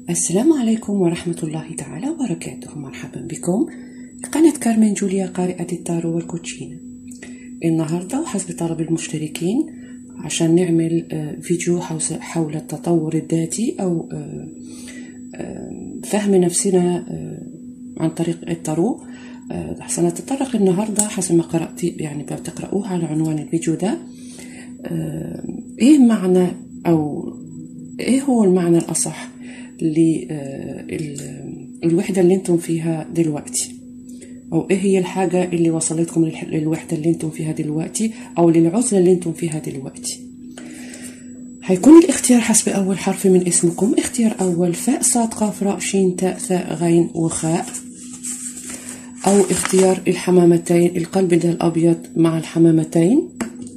السلام عليكم ورحمة الله تعالى وبركاته مرحبا بكم قناة كارمين جوليا قارئة التارو والكوتشينة النهاردة وحسب طلب المشتركين عشان نعمل آه، فيديو حوس- حول التطور الذاتي أو آه، آه، فهم نفسنا آه، عن طريق التارو آه، سنتطرق النهاردة حسب ما قرأت يعني بتقرأوه على عنوان الفيديو ده آه، ايه معنى او ايه هو المعنى الاصح للوحده اللي انتم فيها دلوقتي او ايه هي الحاجه اللي وصلتكم للح- للوحده اللي انتم فيها دلوقتي او للعزله اللي انتم فيها دلوقتي هيكون الاختيار حسب اول حرف من اسمكم اختيار اول فاء صاد قاف راء شين تاء ثاء غين وخاء او اختيار الحمامتين القلب ده الابيض مع الحمامتين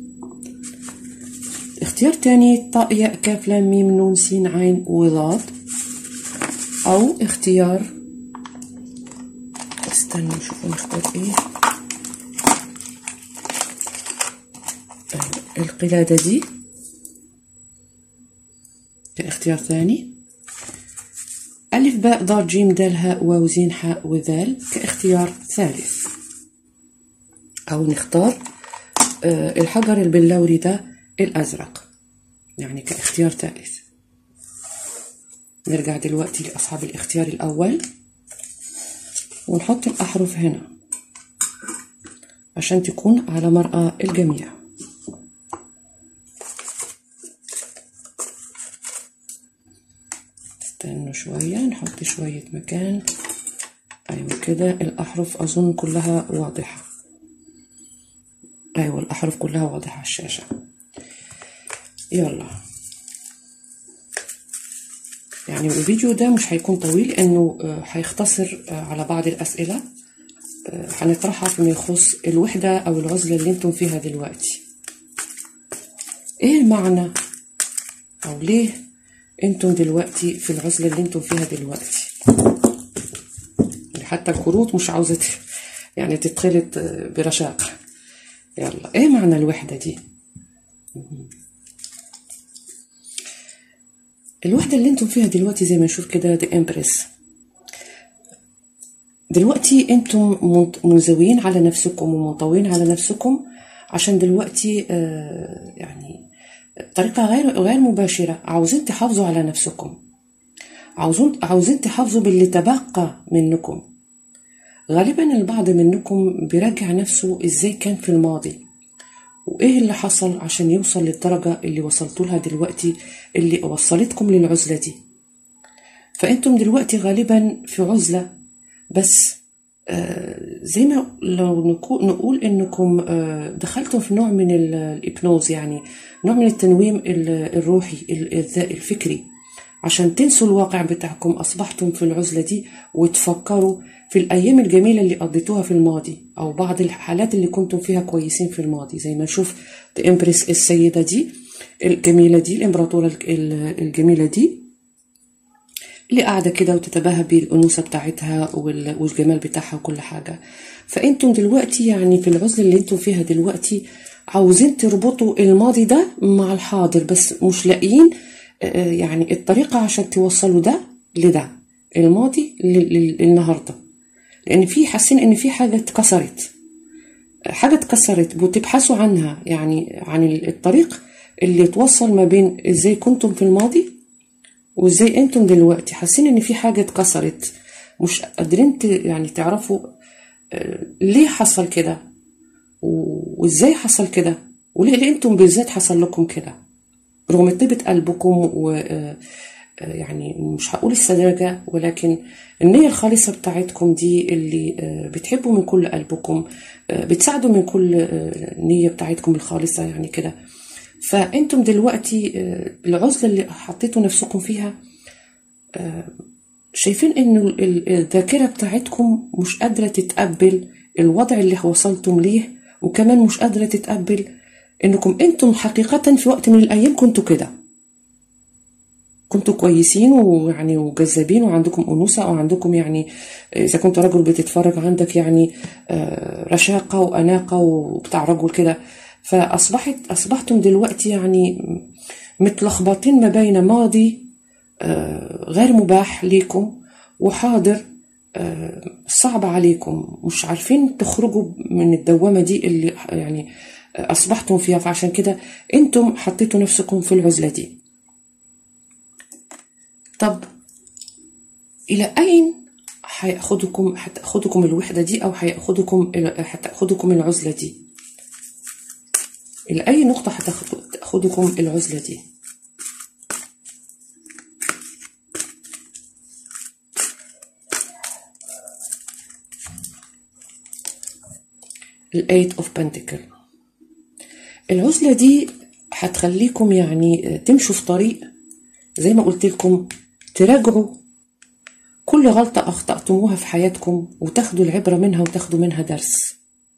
اختيار تاني طاء ياء كاف لام ميم نون سين عين وضاد أو اختيار استنوا نشوف نختار ايه آه، القلادة دي كاختيار ثاني ألف باء ضاد جيم دال هاء واو زين حاء وذال كاختيار ثالث أو نختار آه، الحجر البلوري ده الأزرق يعني كاختيار ثالث نرجع دلوقتي لأصحاب الاختيار الأول ونحط الأحرف هنا عشان تكون على مرأى الجميع استنوا شوية نحط شوية مكان أيوة كده الأحرف أظن كلها واضحة أيوة الأحرف كلها واضحة على الشاشة يلا يعني الفيديو ده مش هيكون طويل لأنه آه، هيختصر آه، على بعض الأسئلة آه، هنطرحها فيما يخص الوحدة أو العزلة اللي انتم فيها دلوقتي ايه المعنى أو ليه انتم دلوقتي في العزلة اللي انتم فيها دلوقتي يعني حتى الكروت مش عاوزة ت- يعني تتخلط آه، برشاقة يلا ايه معنى الوحدة دي الوحدة اللي انتم فيها دلوقتي زي ما نشوف كده دي امبريس دلوقتي انتم منط- منزويين على نفسكم ومنطوين على نفسكم عشان دلوقتي آه، يعني طريقة غير غير مباشرة عاوزين تحافظوا على نفسكم عاوزين عاوزين تحافظوا باللي تبقى منكم غالبا البعض منكم بيراجع نفسه ازاي كان في الماضي وايه اللي حصل عشان يوصل للدرجة اللي وصلتوا لها دلوقتي اللي وصلتكم للعزلة دي فانتم دلوقتي غالبا في عزلة بس آه، زي ما لو نكو- نقول انكم آه، دخلتم في نوع من ال- الابنوز يعني نوع من التنويم ال- الروحي ال- الذ- الفكري عشان تنسوا الواقع بتاعكم اصبحتم في العزلة دي وتفكروا في الايام الجميلة اللي قضيتوها في الماضي او بعض الحالات اللي كنتم فيها كويسين في الماضي زي ما نشوف امبريس السيدة دي الجميلة دي الامبراطورة ال- الجميلة دي اللي قاعدة كده وتتباهى بالأنوثة بتاعتها وال- والجمال بتاعها وكل حاجة فأنتم دلوقتي يعني في العزلة اللي أنتم فيها دلوقتي عاوزين تربطوا الماضي ده مع الحاضر بس مش لاقيين آه، يعني الطريقة عشان توصلوا ده لده الماضي لل- لل- للنهاردة لأن في حاسين إن في حاجة اتكسرت حاجة اتكسرت وتبحثوا عنها يعني عن الطريق اللي توصل ما بين ازاي كنتم في الماضي وازاي انتم دلوقتي حاسين ان في حاجه اتكسرت مش قادرين ت- يعني تعرفوا آه، ليه حصل كده و- وازاي حصل كده وليه ليه انتم بالذات حصل لكم كده رغم طيبة قلبكم و آه، آه، يعني مش هقول السذاجة ولكن النية الخالصة بتاعتكم دي اللي آه، بتحبوا من كل قلبكم آه، بتساعدوا من كل آه، النية بتاعتكم الخالصة يعني كده فانتم دلوقتي آه، العزلة اللي حطيتوا نفسكم فيها شايفين ان ال- ال- الذاكرة بتاعتكم مش قادرة تتقبل الوضع اللي وصلتم ليه وكمان مش قادرة تتقبل انكم انتم حقيقة في وقت من الايام كنتوا كده كنتوا كويسين ويعني وجذابين وعندكم انوثه او عندكم يعني اذا كنت رجل بتتفرج عندك يعني آه، رشاقه واناقه وبتاع رجل كده فاصبحت اصبحتم دلوقتي يعني متلخبطين ما بين ماضي غير مباح ليكم وحاضر صعب عليكم مش عارفين تخرجوا من الدوامة دي اللي يعني أصبحتم فيها فعشان كده أنتم حطيتوا نفسكم في العزلة دي طب إلى أين هياخدكم هتاخدكم الوحدة دي أو هياخدكم هتاخدكم العزلة دي إلى أي نقطة هتاخدكم العزلة دي الايت اوف بنتكل العزلة دي هتخليكم يعني تمشوا في طريق زي ما قلت لكم تراجعوا كل غلطة أخطأتموها في حياتكم وتاخدوا العبرة منها وتاخدوا منها درس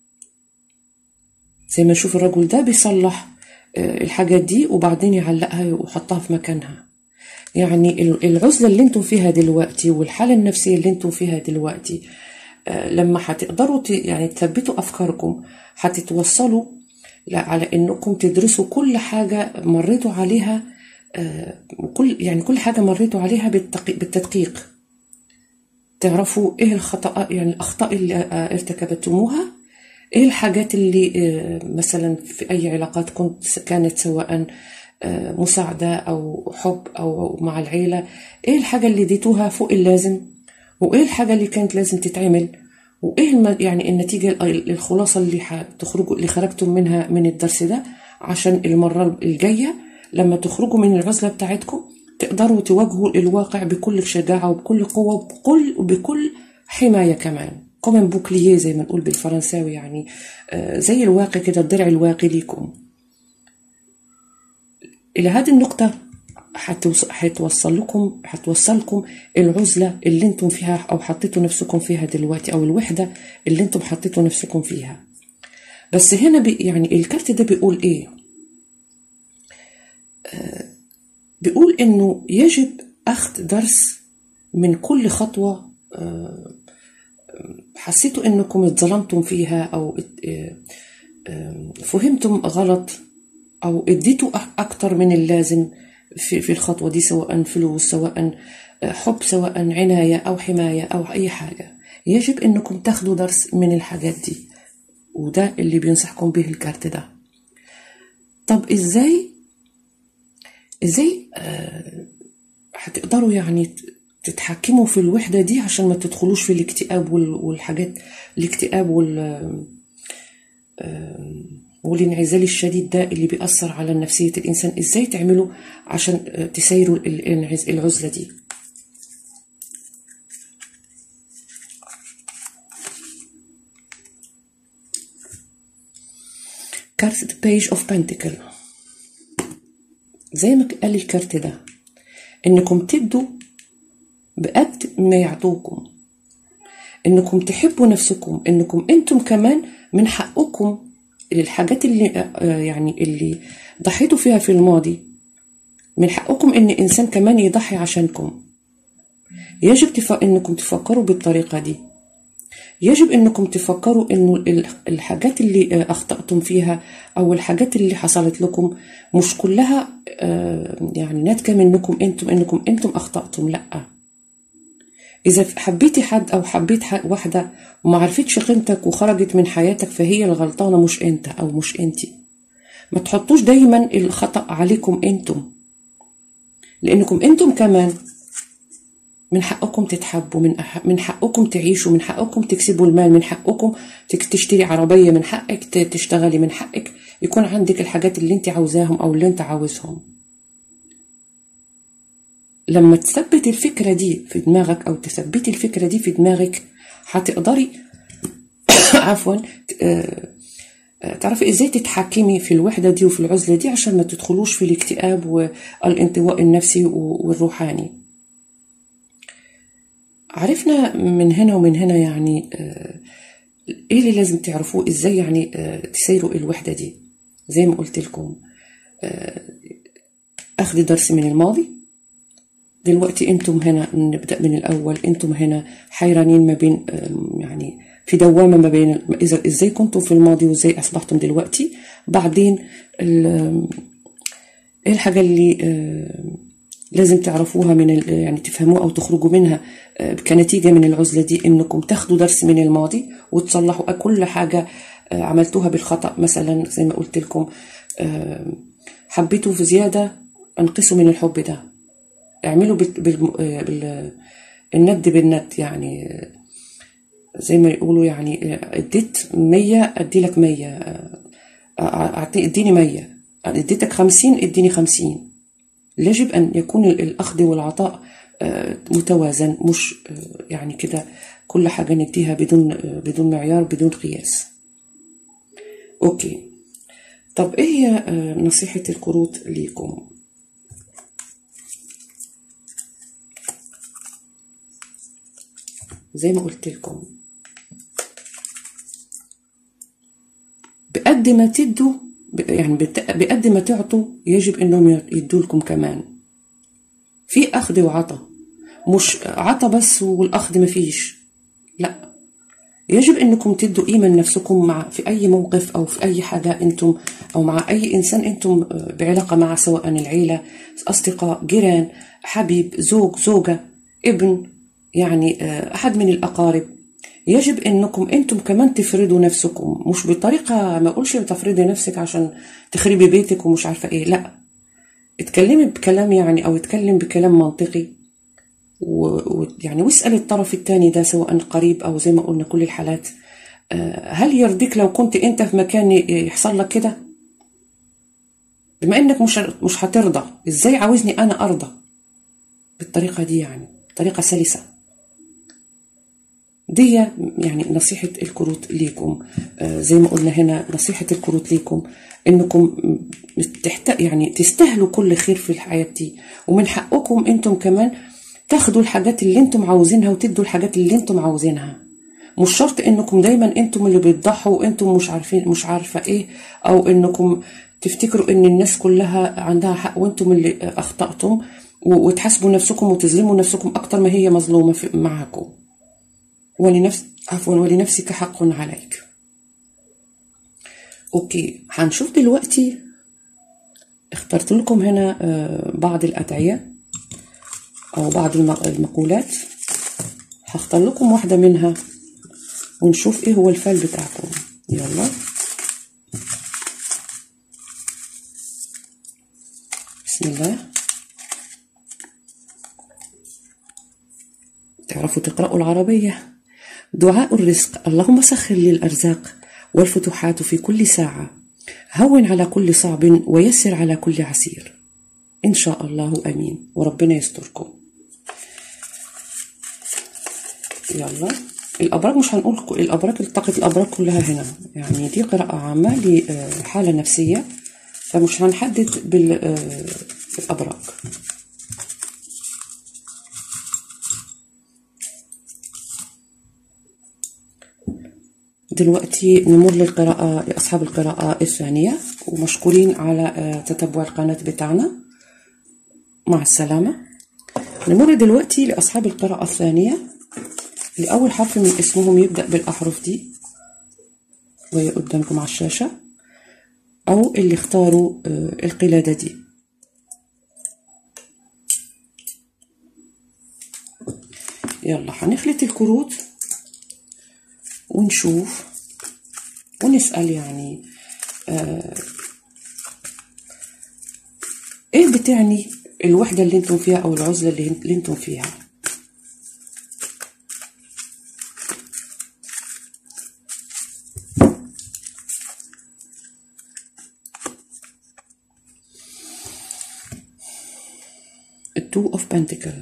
زي ما نشوف الرجل ده بيصلح الحاجات دي وبعدين يعلقها ويحطها في مكانها يعني العزلة اللي انتم فيها دلوقتي والحالة النفسية اللي انتم فيها دلوقتي لما هتقدروا يعني تثبتوا أفكاركم هتتوصلوا على انكم تدرسوا كل حاجة مريتوا عليها كل يعني كل حاجة مريتوا عليها بالتدقيق تعرفوا ايه الخطأ يعني الأخطاء اللي ارتكبتموها ايه الحاجات اللي مثلا في أي علاقات كنت كانت سواء مساعدة أو حب أو مع العيلة ايه الحاجة اللي ديتوها فوق اللازم وايه الحاجة اللي كانت لازم تتعمل وايه يعني النتيجة الخلاصة اللي هتخرجوا اللي خرجتم منها من الدرس ده عشان المرة الجاية لما تخرجوا من العزلة بتاعتكم تقدروا تواجهوا الواقع بكل شجاعة وبكل قوة وبكل وبكل حماية كمان كومن بوكلييه زي ما نقول بالفرنساوي يعني زي الواقي كده الدرع الواقي ليكم إلى هذه النقطة هتوصل لكم هتوصلكم العزلة اللي انتم فيها أو حطيتوا نفسكم فيها دلوقتي أو الوحدة اللي انتم حطيتوا نفسكم فيها بس هنا بي يعني الكارت ده بيقول إيه بيقول إنه يجب أخذ درس من كل خطوة حسيتوا إنكم اتظلمتم فيها أو فهمتم غلط أو اديتوا أكتر من اللازم في, في الخطوة دي سواء فلوس سواء حب سواء عناية أو حماية أو أي حاجة يجب أنكم تاخدوا درس من الحاجات دي وده اللي بينصحكم به الكارت ده طب إزاي إزاي آه هتقدروا يعني تتحكموا في الوحدة دي عشان ما تدخلوش في الاكتئاب والحاجات الاكتئاب وال آه والانعزال الشديد ده اللي بيأثر على نفسية الإنسان إزاي تعملوا عشان تسيروا العزلة دي كارت بيج اوف بنتكل زي ما قال الكارت ده انكم تدوا بقد ما يعطوكم انكم تحبوا نفسكم انكم انتم كمان من حقكم الحاجات اللي يعني اللي ضحيتوا فيها في الماضي من حقكم ان انسان كمان يضحي عشانكم يجب تف... انكم تفكروا بالطريقه دي يجب انكم تفكروا انه الحاجات اللي اخطاتم فيها او الحاجات اللي حصلت لكم مش كلها يعني ناتجه منكم انتم انكم انتم اخطاتم لا إذا حبيتي حد أو حبيت واحدة وما عرفتش قيمتك وخرجت من حياتك فهي الغلطانة مش أنت أو مش أنتي ما تحطوش دايما الخطأ عليكم أنتم لأنكم أنتم كمان من حقكم تتحبوا من أح... من حقكم تعيشوا من حقكم تكسبوا المال من حقكم تشتري عربية من حقك تشتغلي من حقك يكون عندك الحاجات اللي انت عاوزاهم أو اللي انت عاوزهم لما تثبت الفكرة دي في دماغك أو تثبتي الفكرة دي في دماغك هتقدري عفوا تعرفي ازاي تتحكمي في الوحدة دي وفي العزلة دي عشان ما تدخلوش في الاكتئاب والانطواء النفسي والروحاني عرفنا من هنا ومن هنا يعني ايه اللي لازم تعرفوه ازاي يعني تسيروا الوحدة دي زي ما قلت لكم اخذ درس من الماضي دلوقتي انتم هنا نبدا من الاول انتم هنا حيرانين ما بين يعني في دوامه ما بين اذا ازاي كنتم في الماضي وازاي اصبحتم دلوقتي بعدين ايه الحاجه اللي لازم تعرفوها من ال- يعني تفهموها او تخرجوا منها آه، كنتيجه من العزله دي انكم تاخدوا درس من الماضي وتصلحوا كل حاجه آه، عملتوها بالخطا مثلا زي ما قلت لكم آه، حبيتوا في زياده انقصوا من الحب ده اعملوا بال... بال... آه، بال... الند بالند يعني آه، زي ما يقولوا يعني آه، اديت مية ادي لك مية آه، آه، أعطي- اديني مية اديتك خمسين اديني خمسين يجب أن يكون ال- الأخذ والعطاء آه، متوازن مش آه، يعني كده كل حاجة نديها بدون آه، بدون معيار بدون قياس أوكي طب إيه هي آه، نصيحة الكروت ليكم زي ما قلت لكم بقد ما تدوا ب- يعني بت- بقد ما تعطوا يجب انهم يدوا لكم كمان في اخذ وعطا مش عطا بس والاخذ ما فيش لا يجب انكم تدوا قيمه لنفسكم مع في اي موقف او في اي حاجه انتم او مع اي انسان انتم آه، بعلاقه معه سواء العيله اصدقاء جيران حبيب زوج زوجه ابن يعني آه، احد من الاقارب يجب انكم انتم كمان تفردوا نفسكم مش بطريقه ما اقولش تفرضي نفسك عشان تخربي بيتك ومش عارفه ايه لا اتكلمي بكلام يعني او اتكلم بكلام منطقي ويعني واسال الطرف الثاني ده سواء قريب او زي ما قلنا كل الحالات آه، هل يرضيك لو كنت انت في مكان يحصل لك كده بما انك مش مش هترضى ازاي عاوزني انا ارضى بالطريقه دي يعني طريقه سلسه دي يعني نصيحة الكروت ليكم آه زي ما قلنا هنا نصيحة الكروت ليكم انكم تحت يعني تستاهلوا كل خير في الحياة دي ومن حقكم انتم كمان تاخدوا الحاجات اللي انتم عاوزينها وتدوا الحاجات اللي انتم عاوزينها مش شرط انكم دايما انتم اللي بتضحوا وانتم مش عارفين مش عارفة ايه او انكم تفتكروا ان الناس كلها عندها حق وانتم اللي اخطأتم وتحاسبوا نفسكم وتظلموا نفسكم اكتر ما هي مظلومة في- معاكم ولنفس عفوا ولنفسك حق عليك اوكي هنشوف دلوقتي اخترت لكم هنا آه، بعض الأدعية أو بعض الم- المقولات هختار لكم واحدة منها ونشوف ايه هو الفعل بتاعكم يلا بسم الله تعرفوا تقرأوا العربية دعاء الرزق اللهم سخر لي الأرزاق والفتوحات في كل ساعة هون على كل صعب ويسر على كل عسير إن شاء الله أمين وربنا يستركم يلا الأبراج مش هنقول ك- الأبراج التقت الأبراج كلها هنا يعني دي قراءة عامة لحالة نفسية فمش هنحدد بال- آه، بالأبراج دلوقتي نمر للقراءة لأصحاب القراءة الثانية ومشكورين على آه، تتبع القناة بتاعنا مع السلامة نمر دلوقتي لأصحاب القراءة الثانية لأول حرف من اسمهم يبدأ بالأحرف دي وهي قدامكم على الشاشة أو اللي اختاروا آه، القلادة دي يلا هنخلط الكروت ونشوف ونسأل يعني آه ايه بتعني الوحدة اللي انتم فيها او العزلة اللي, اللي انتم فيها التو اوف بنتكل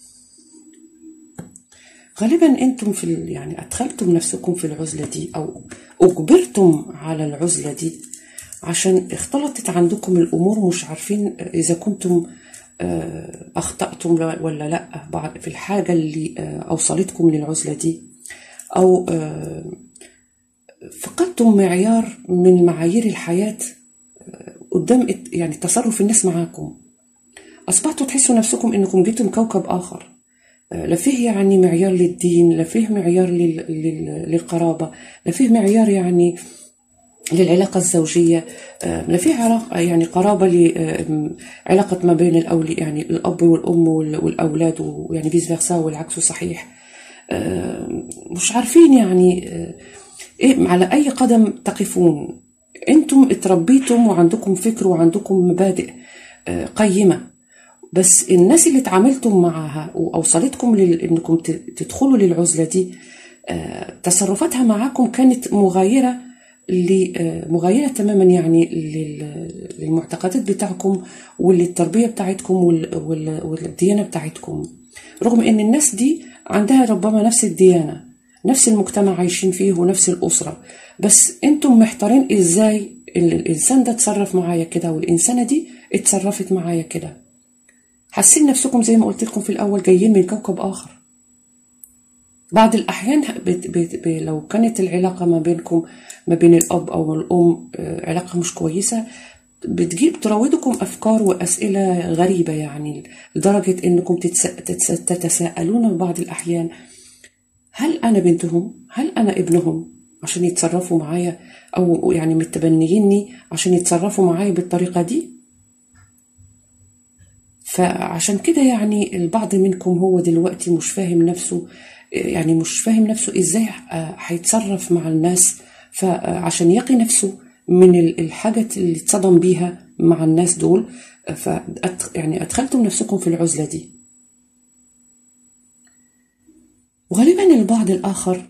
غالبا انتم في ال- يعني ادخلتم نفسكم في العزله دي او اجبرتم على العزله دي عشان اختلطت عندكم الامور مش عارفين اذا كنتم آه، اخطاتم لا- ولا لا بعد في الحاجه اللي آه، اوصلتكم للعزله دي او آه، فقدتم معيار من معايير الحياه آه، قدام الت- يعني تصرف الناس معاكم اصبحتوا تحسوا نفسكم انكم جيتم كوكب اخر لا فيه يعني معيار للدين لا فيه معيار لل... لل... للقرابة لا فيه معيار يعني للعلاقة الزوجية آه، لا في علاقة يعني قرابة لعلاقة ما بين الأولي يعني الأب والأم وال- والأولاد ويعني فيس فيرسا والعكس صحيح آه، مش عارفين يعني آه، إيه على أي قدم تقفون أنتم اتربيتم وعندكم فكر وعندكم مبادئ آه، قيمة بس الناس اللي اتعاملتم معها وأوصلتكم لل- إنكم ت- تدخلوا للعزلة دي آه، تصرفاتها معاكم كانت مغايرة ل- آه، مغايرة تماما يعني لل- للمعتقدات بتاعكم وللتربية بتاعتكم وال- وال- والديانة بتاعتكم رغم ان الناس دي عندها ربما نفس الديانة نفس المجتمع عايشين فيه ونفس الأسرة بس انتم محتارين ازاي ال- الإنسان ده اتصرف معايا كده والإنسانة دي اتصرفت معايا كده حاسين نفسكم زي ما قلت لكم في الأول جايين من كوكب آخر بعض الأحيان بت بت ب لو كانت العلاقة ما بينكم ما بين الأب أو الأم آه، علاقة مش كويسة بتجيب تراودكم أفكار وأسئلة غريبة يعني لدرجة إنكم تتس تتس تتساءلون في بعض الأحيان هل أنا بنتهم؟ هل أنا ابنهم؟ عشان يتصرفوا معايا أو يعني متبنيني عشان يتصرفوا معايا بالطريقة دي؟ فعشان كده يعني البعض منكم هو دلوقتي مش فاهم نفسه يعني مش فاهم نفسه ازاي آه، هيتصرف مع الناس فعشان يقي نفسه من ال- الحاجة اللي اتصدم بيها مع الناس دول آه، فأت يعني أدخلتم نفسكم في العزلة دي وغالبا البعض الآخر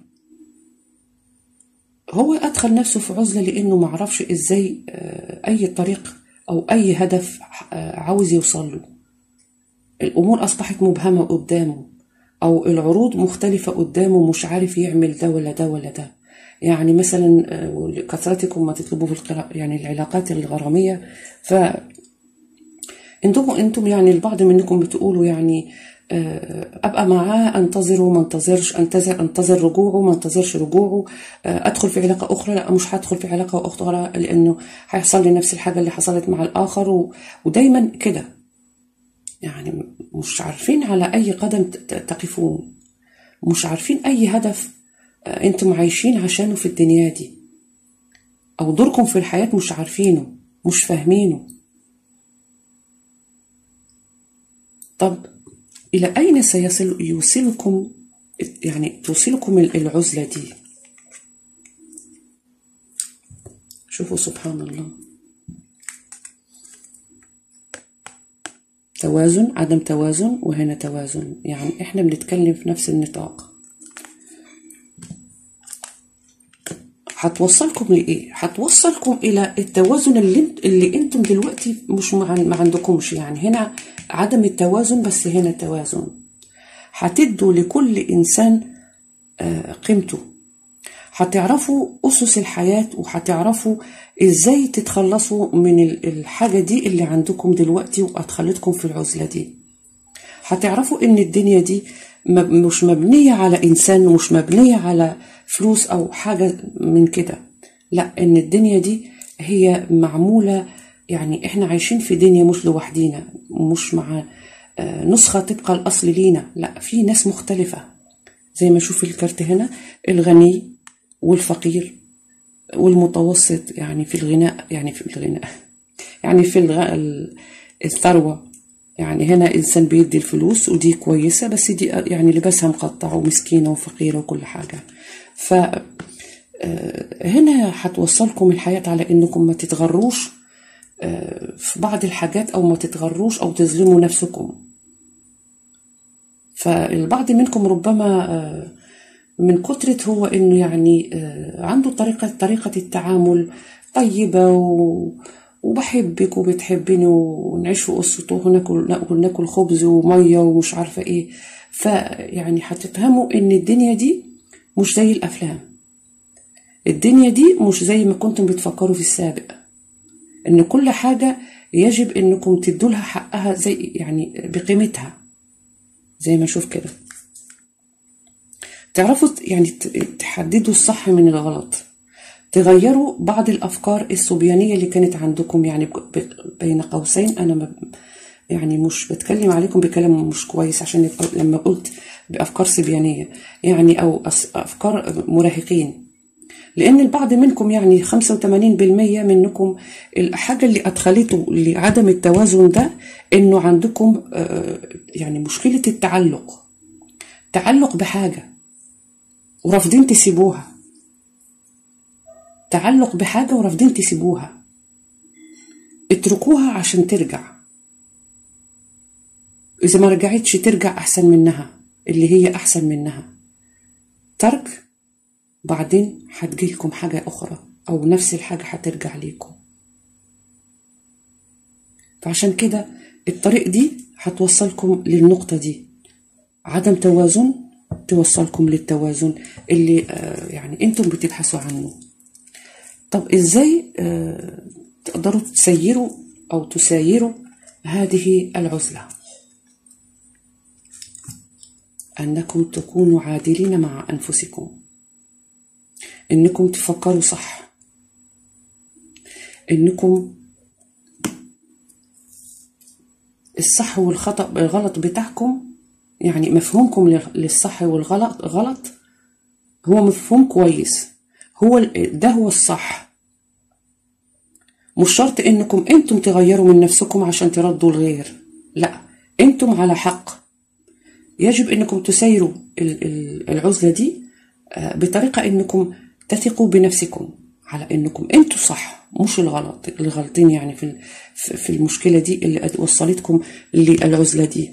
هو أدخل نفسه في عزلة لأنه معرفش إزاي آه، أي طريق أو أي هدف آه، عاوز يوصل له الأمور أصبحت مبهمة قدامه أو العروض مختلفة قدامه مش عارف يعمل ده ولا ده ولا ده يعني مثلا آه، كثرتكم ما تطلبوا في القراءة يعني العلاقات الغرامية ف انتم انتم يعني البعض منكم بتقولوا يعني آه، ابقى معاه انتظره ما انتظرش انتظر انتظر رجوعه ما انتظرش رجوعه آه، ادخل في علاقه اخرى لا مش هدخل في علاقه اخرى لانه هيحصل لي نفس الحاجه اللي حصلت مع الاخر و... ودايما كده يعني مش عارفين على اي قدم ت- ت- تقفون مش عارفين اي هدف آه، انتم عايشين عشانه في الدنيا دي او دوركم في الحياه مش عارفينه مش فاهمينه طب إلى أين سيصل يوصلكم يعني توصلكم العزلة دي شوفوا سبحان الله توازن عدم توازن وهنا توازن يعني احنا بنتكلم في نفس النطاق هتوصلكم لايه هتوصلكم الى التوازن اللي انت اللي انتم دلوقتي مش مع ما عندكمش يعني هنا عدم التوازن بس هنا توازن هتدوا لكل انسان آه، قيمته هتعرفوا اسس الحياه وهتعرفوا ازاي تتخلصوا من ال- الحاجه دي اللي عندكم دلوقتي وادخلتكم في العزله دي هتعرفوا ان الدنيا دي مب- مش مبنية على انسان ومش مبنية على فلوس او حاجة من كده لا ان الدنيا دي هي معمولة يعني احنا عايشين في دنيا مش لوحدينا مش مع آه، نسخة تبقى الاصل لينا لا في ناس مختلفة زي ما اشوف الكارت هنا الغني والفقير والمتوسط يعني في الغناء يعني في الغناء يعني في الغ... ال- الثروة يعني هنا إنسان بيدي الفلوس ودي كويسة بس دي يعني لباسها مقطع ومسكينة وفقيرة وكل حاجة ف آه، هنا هتوصلكم الحياة على إنكم ما تتغروش آه، في بعض الحاجات أو ما تتغروش أو تظلموا نفسكم فالبعض منكم ربما آه، من كترة هو إنه يعني آه، عنده طريقة طريقة التعامل طيبة و وبحبك وبتحبني ونعيش في قصته وناكل ناكل ناكل خبز وميه ومش عارفه ايه فيعني هتفهموا ان الدنيا دي مش زي الافلام الدنيا دي مش زي ما كنتم بتفكروا في السابق ان كل حاجه يجب انكم تدوا لها حقها زي يعني بقيمتها زي ما اشوف كده تعرفوا ت- يعني ت- تحددوا الصح من الغلط تغيروا بعض الافكار الصبيانيه اللي كانت عندكم يعني ب- ب- بين قوسين انا ما يعني مش بتكلم عليكم بكلام مش كويس عشان يبقى- لما قلت بافكار صبيانيه يعني او أس- افكار مراهقين لأن البعض منكم يعني 85% منكم الحاجة اللي أدخلته لعدم التوازن ده إنه عندكم آه، يعني مشكلة التعلق تعلق بحاجة ورافضين تسيبوها تعلق بحاجة ورافضين تسيبوها اتركوها عشان ترجع إذا ما رجعتش ترجع أحسن منها اللي هي أحسن منها ترك بعدين هتجيلكم حاجة أخرى أو نفس الحاجة هترجع ليكم فعشان كده الطريق دي هتوصلكم للنقطة دي عدم توازن توصلكم للتوازن اللي آه، يعني انتم بتبحثوا عنه طب ازاي آه، تقدروا تسيروا او تسايروا هذه العزله انكم تكونوا عادلين مع انفسكم انكم تفكروا صح انكم الصح والخطا الغلط بتاعكم يعني مفهومكم للصح والغلط غلط هو مفهوم كويس هو ده هو الصح مش شرط انكم انتم تغيروا من نفسكم عشان تردوا الغير لا انتم على حق يجب انكم تسيروا العزله دي آه، بطريقه انكم تثقوا بنفسكم على انكم انتم صح مش الغلط الغلطين يعني في في المشكله دي اللي وصلتكم للعزله دي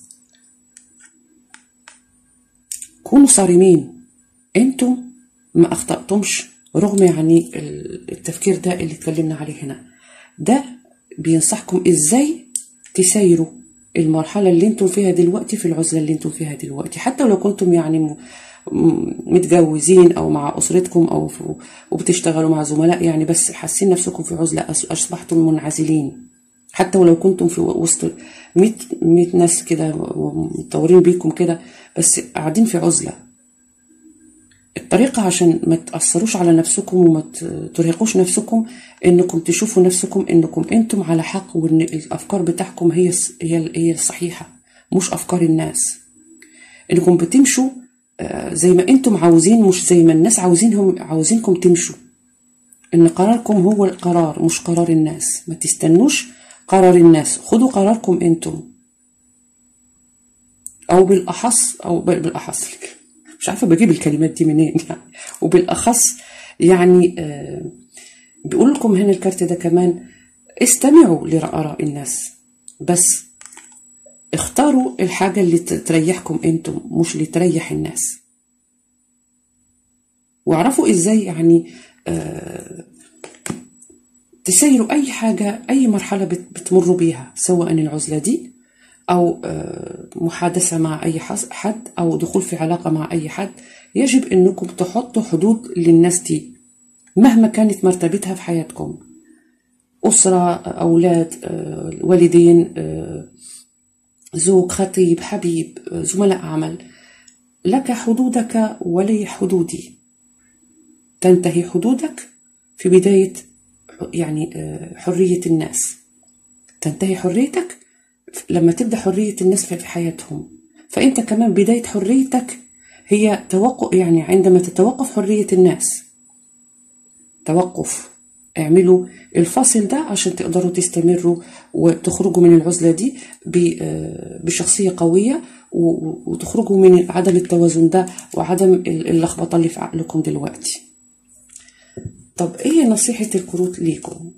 كونوا صارمين انتم ما اخطاتمش رغم يعني التفكير ده اللي اتكلمنا عليه هنا ده بينصحكم ازاي تسيروا المرحلة اللي انتم فيها دلوقتي في العزلة اللي انتم فيها دلوقتي حتى لو كنتم يعني متجوزين او مع اسرتكم او وبتشتغلوا مع زملاء يعني بس حاسين نفسكم في عزلة اصبحتم منعزلين حتى ولو كنتم في وسط 100 100 ناس كده متطورين بيكم كده بس قاعدين في عزله الطريقة عشان ما تأثروش على نفسكم وما ترهقوش نفسكم انكم تشوفوا نفسكم انكم انتم على حق وان الافكار بتاعكم هي هي هي الصحيحة مش افكار الناس انكم بتمشوا آه، زي ما انتم عاوزين مش زي ما الناس عاوزينهم عاوزينكم تمشوا ان قراركم هو القرار مش قرار الناس ما تستنوش قرار الناس خدوا قراركم انتم او بالاخص او بالاخص مش عارفه بجيب الكلمات دي منين يعني وبالاخص يعني آه بيقول لكم هنا الكارت ده كمان استمعوا لآراء الناس بس اختاروا الحاجة اللي تريحكم انتم مش اللي تريح الناس واعرفوا ازاي يعني آه تسيروا اي حاجة اي مرحلة بتمروا بيها سواء العزلة دي أو آه، محادثة مع أي حد أو دخول في علاقة مع أي حد يجب أنكم تحطوا حدود للناس دي مهما كانت مرتبتها في حياتكم أسرة أولاد آه، والدين آه، زوج خطيب حبيب زملاء عمل لك حدودك ولي حدودي تنتهي حدودك في بداية يعني حرية الناس تنتهي حريتك لما تبدا حريه الناس في حياتهم فانت كمان بدايه حريتك هي توقف يعني عندما تتوقف حريه الناس توقف اعملوا الفاصل ده عشان تقدروا تستمروا وتخرجوا من العزلة دي بشخصية قوية وتخرجوا من عدم التوازن ده وعدم اللخبطة اللي في عقلكم دلوقتي طب ايه نصيحة الكروت ليكم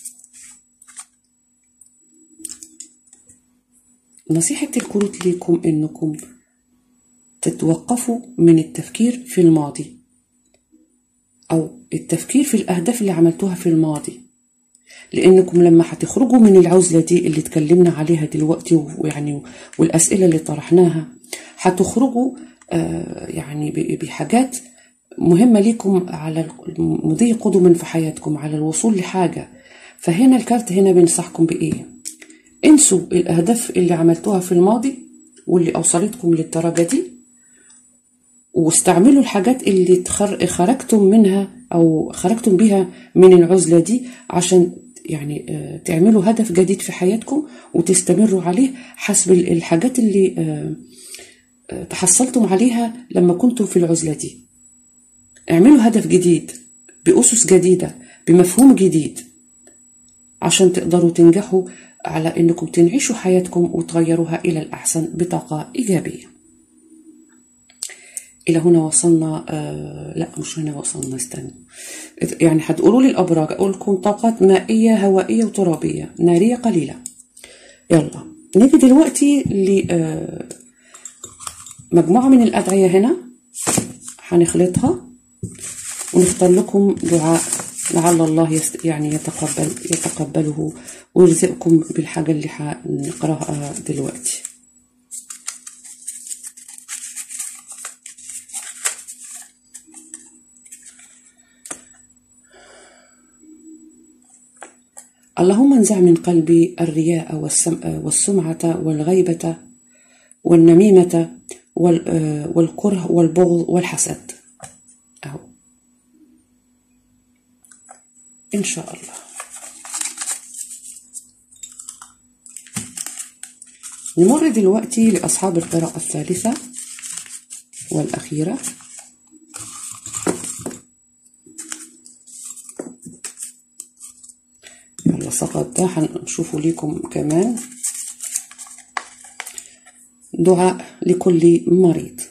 نصيحة الكروت ليكم إنكم تتوقفوا من التفكير في الماضي أو التفكير في الأهداف اللي عملتوها في الماضي لأنكم لما هتخرجوا من العزلة دي اللي اتكلمنا عليها دلوقتي ويعني والأسئلة اللي طرحناها هتخرجوا آه يعني بحاجات مهمة ليكم على مضي قدم في حياتكم على الوصول لحاجة فهنا الكارت هنا بينصحكم بإيه انسوا الأهداف اللي عملتوها في الماضي واللي أوصلتكم للدرجة دي واستعملوا الحاجات اللي خرجتم منها أو خرجتم بها من العزلة دي عشان يعني آه، تعملوا هدف جديد في حياتكم وتستمروا عليه حسب الحاجات اللي آه، آه، تحصلتم عليها لما كنتم في العزلة دي اعملوا هدف جديد بأسس جديدة بمفهوم جديد عشان تقدروا تنجحوا على انكم تنعيشوا حياتكم وتغيروها الى الاحسن بطاقه ايجابيه الى هنا وصلنا آه لا مش هنا وصلنا استنى يعني هتقولوا لي الابراج اقول لكم طاقات مائيه هوائيه وترابيه ناريه قليله يلا نيجي دلوقتي ل آه مجموعه من الادعيه هنا هنخلطها ونختار لكم دعاء لعل الله يست يعني يتقبل يتقبله ويرزقكم بالحاجة اللي هنقراها دلوقتي اللهم انزع من قلبي الرياء والسمعة والغيبة والنميمة والكره والبغض والحسد أهو إن شاء الله نمر دلوقتي لأصحاب القراءة الثالثة والأخيرة يلا سقط ده هنشوفه ليكم كمان دعاء لكل مريض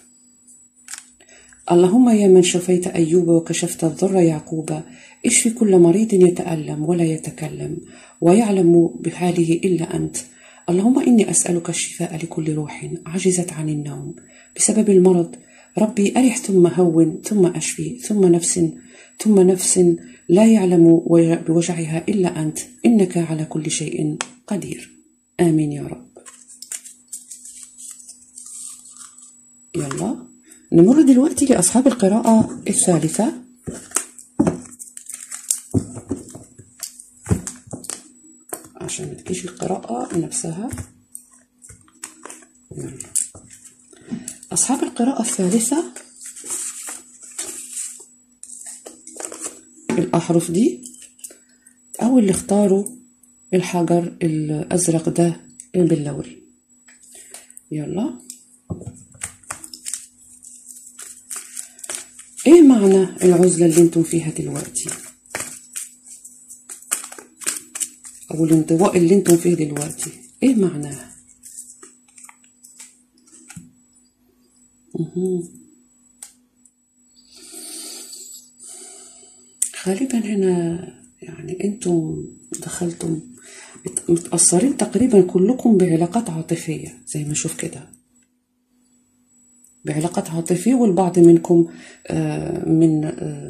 اللهم يا من شفيت أيوب وكشفت الضر يعقوب اشف كل مريض يتألم ولا يتكلم ويعلم بحاله إلا أنت اللهم إني أسألك الشفاء لكل روح عجزت عن النوم بسبب المرض ربي أرح ثم هون ثم أشفي ثم نفس ثم نفس لا يعلم بوجعها إلا أنت إنك على كل شيء قدير آمين يا رب يلا نمر دلوقتي لأصحاب القراءة الثالثة عشان ما تجيش القراءة نفسها يلا أصحاب القراءة الثالثة الأحرف دي أو اللي اختاروا الحجر الأزرق ده باللوري يلا ايه معنى العزلة اللي انتم فيها دلوقتي او الانطواء اللي انتم فيه دلوقتي ايه معناه غالبا هنا يعني انتم دخلتم متأثرين تقريبا كلكم بعلاقات عاطفية زي ما اشوف كده بعلاقات عاطفية والبعض منكم من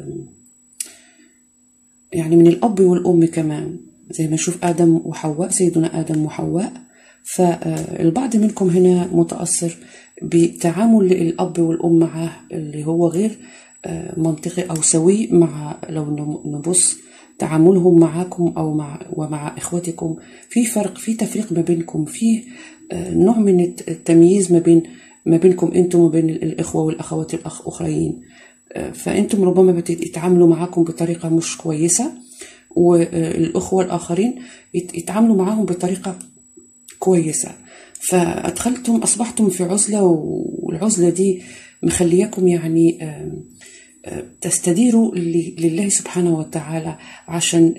يعني من الأب والأم كمان زي ما نشوف آدم وحواء سيدنا آدم وحواء فالبعض منكم هنا متأثر بتعامل الأب والأم معاه اللي هو غير منطقي أو سوي مع لو نبص تعاملهم معاكم أو مع ومع إخوتكم في فرق في تفريق ما بينكم في نوع من التمييز ما بين ما بينكم انتم وبين الإخوة والأخوات الأخرين فأنتم ربما بتتعاملوا معاكم بطريقة مش كويسة والأخوة الآخرين يتعاملوا معاهم بطريقة كويسة فأدخلتم أصبحتم في عزلة والعزلة دي مخلياكم يعني تستديروا لله سبحانه وتعالى عشان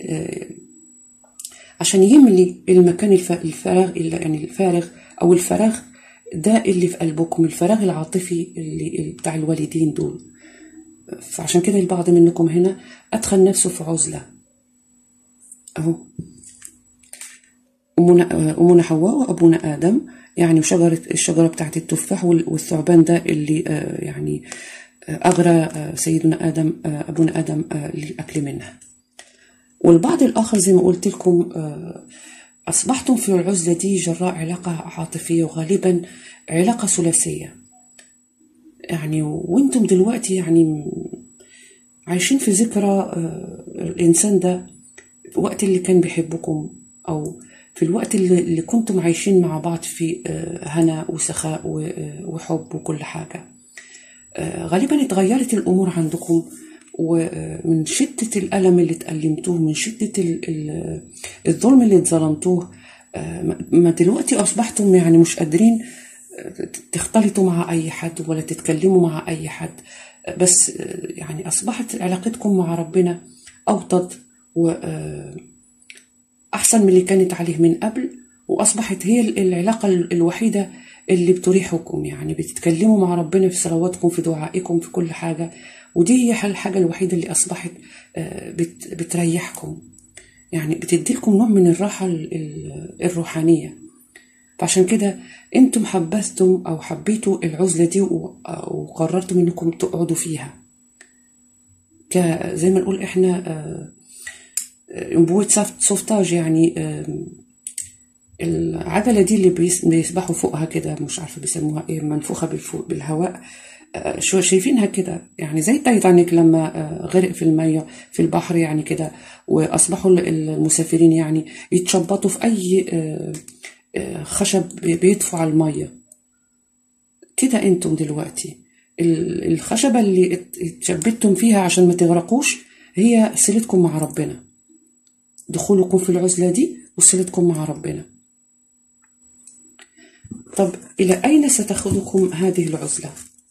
عشان يملي المكان الفارغ يعني الفارغ أو الفراغ ده اللي في قلبكم الفراغ العاطفي اللي بتاع الوالدين دول فعشان كده البعض منكم هنا أدخل نفسه في عزلة أهو أمنا, أمنا حواء وأبونا آدم يعني وشجرة الشجرة بتاعت التفاح والثعبان ده اللي يعني أغرى سيدنا آدم أبونا آدم للأكل منها والبعض الآخر زي ما قلت لكم أصبحتم في العزلة دي جراء علاقة عاطفية وغالبا علاقة ثلاثية يعني وانتم دلوقتي يعني عايشين في ذكرى الإنسان ده الوقت اللي كان بيحبكم أو في الوقت اللي, اللي كنتم عايشين مع بعض في هنا وسخاء وحب وكل حاجة غالبا اتغيرت الأمور عندكم ومن شدة الألم اللي تألمتوه من شدة الظلم اللي اتظلمتوه ما دلوقتي أصبحتم يعني مش قادرين تختلطوا مع أي حد ولا تتكلموا مع أي حد بس يعني أصبحت علاقتكم مع ربنا أوطد وأحسن من اللي كانت عليه من قبل وأصبحت هي العلاقة الوحيدة اللي بتريحكم يعني بتتكلموا مع ربنا في صلواتكم في دعائكم في كل حاجة ودي هي الحاجة الوحيدة اللي أصبحت بتريحكم يعني بتديلكم نوع من الراحة الروحانية فعشان كده انتم حبستم او حبيتوا العزلة دي وقررتم انكم تقعدوا فيها زي ما نقول احنا انبوة سوفتاج يعني العجلة دي اللي بيسبحوا فوقها كده مش عارفة بيسموها ايه منفوخة بالهواء شو شايفينها كده يعني زي تايتانيك لما غرق في المية في البحر يعني كده وأصبحوا المسافرين يعني يتشبطوا في أي خشب بيدفع على المية كده انتم دلوقتي الخشبة اللي اتشبتم فيها عشان ما تغرقوش هي صلتكم مع ربنا دخولكم في العزلة دي وصلتكم مع ربنا طب إلى أين ستأخذكم هذه العزلة؟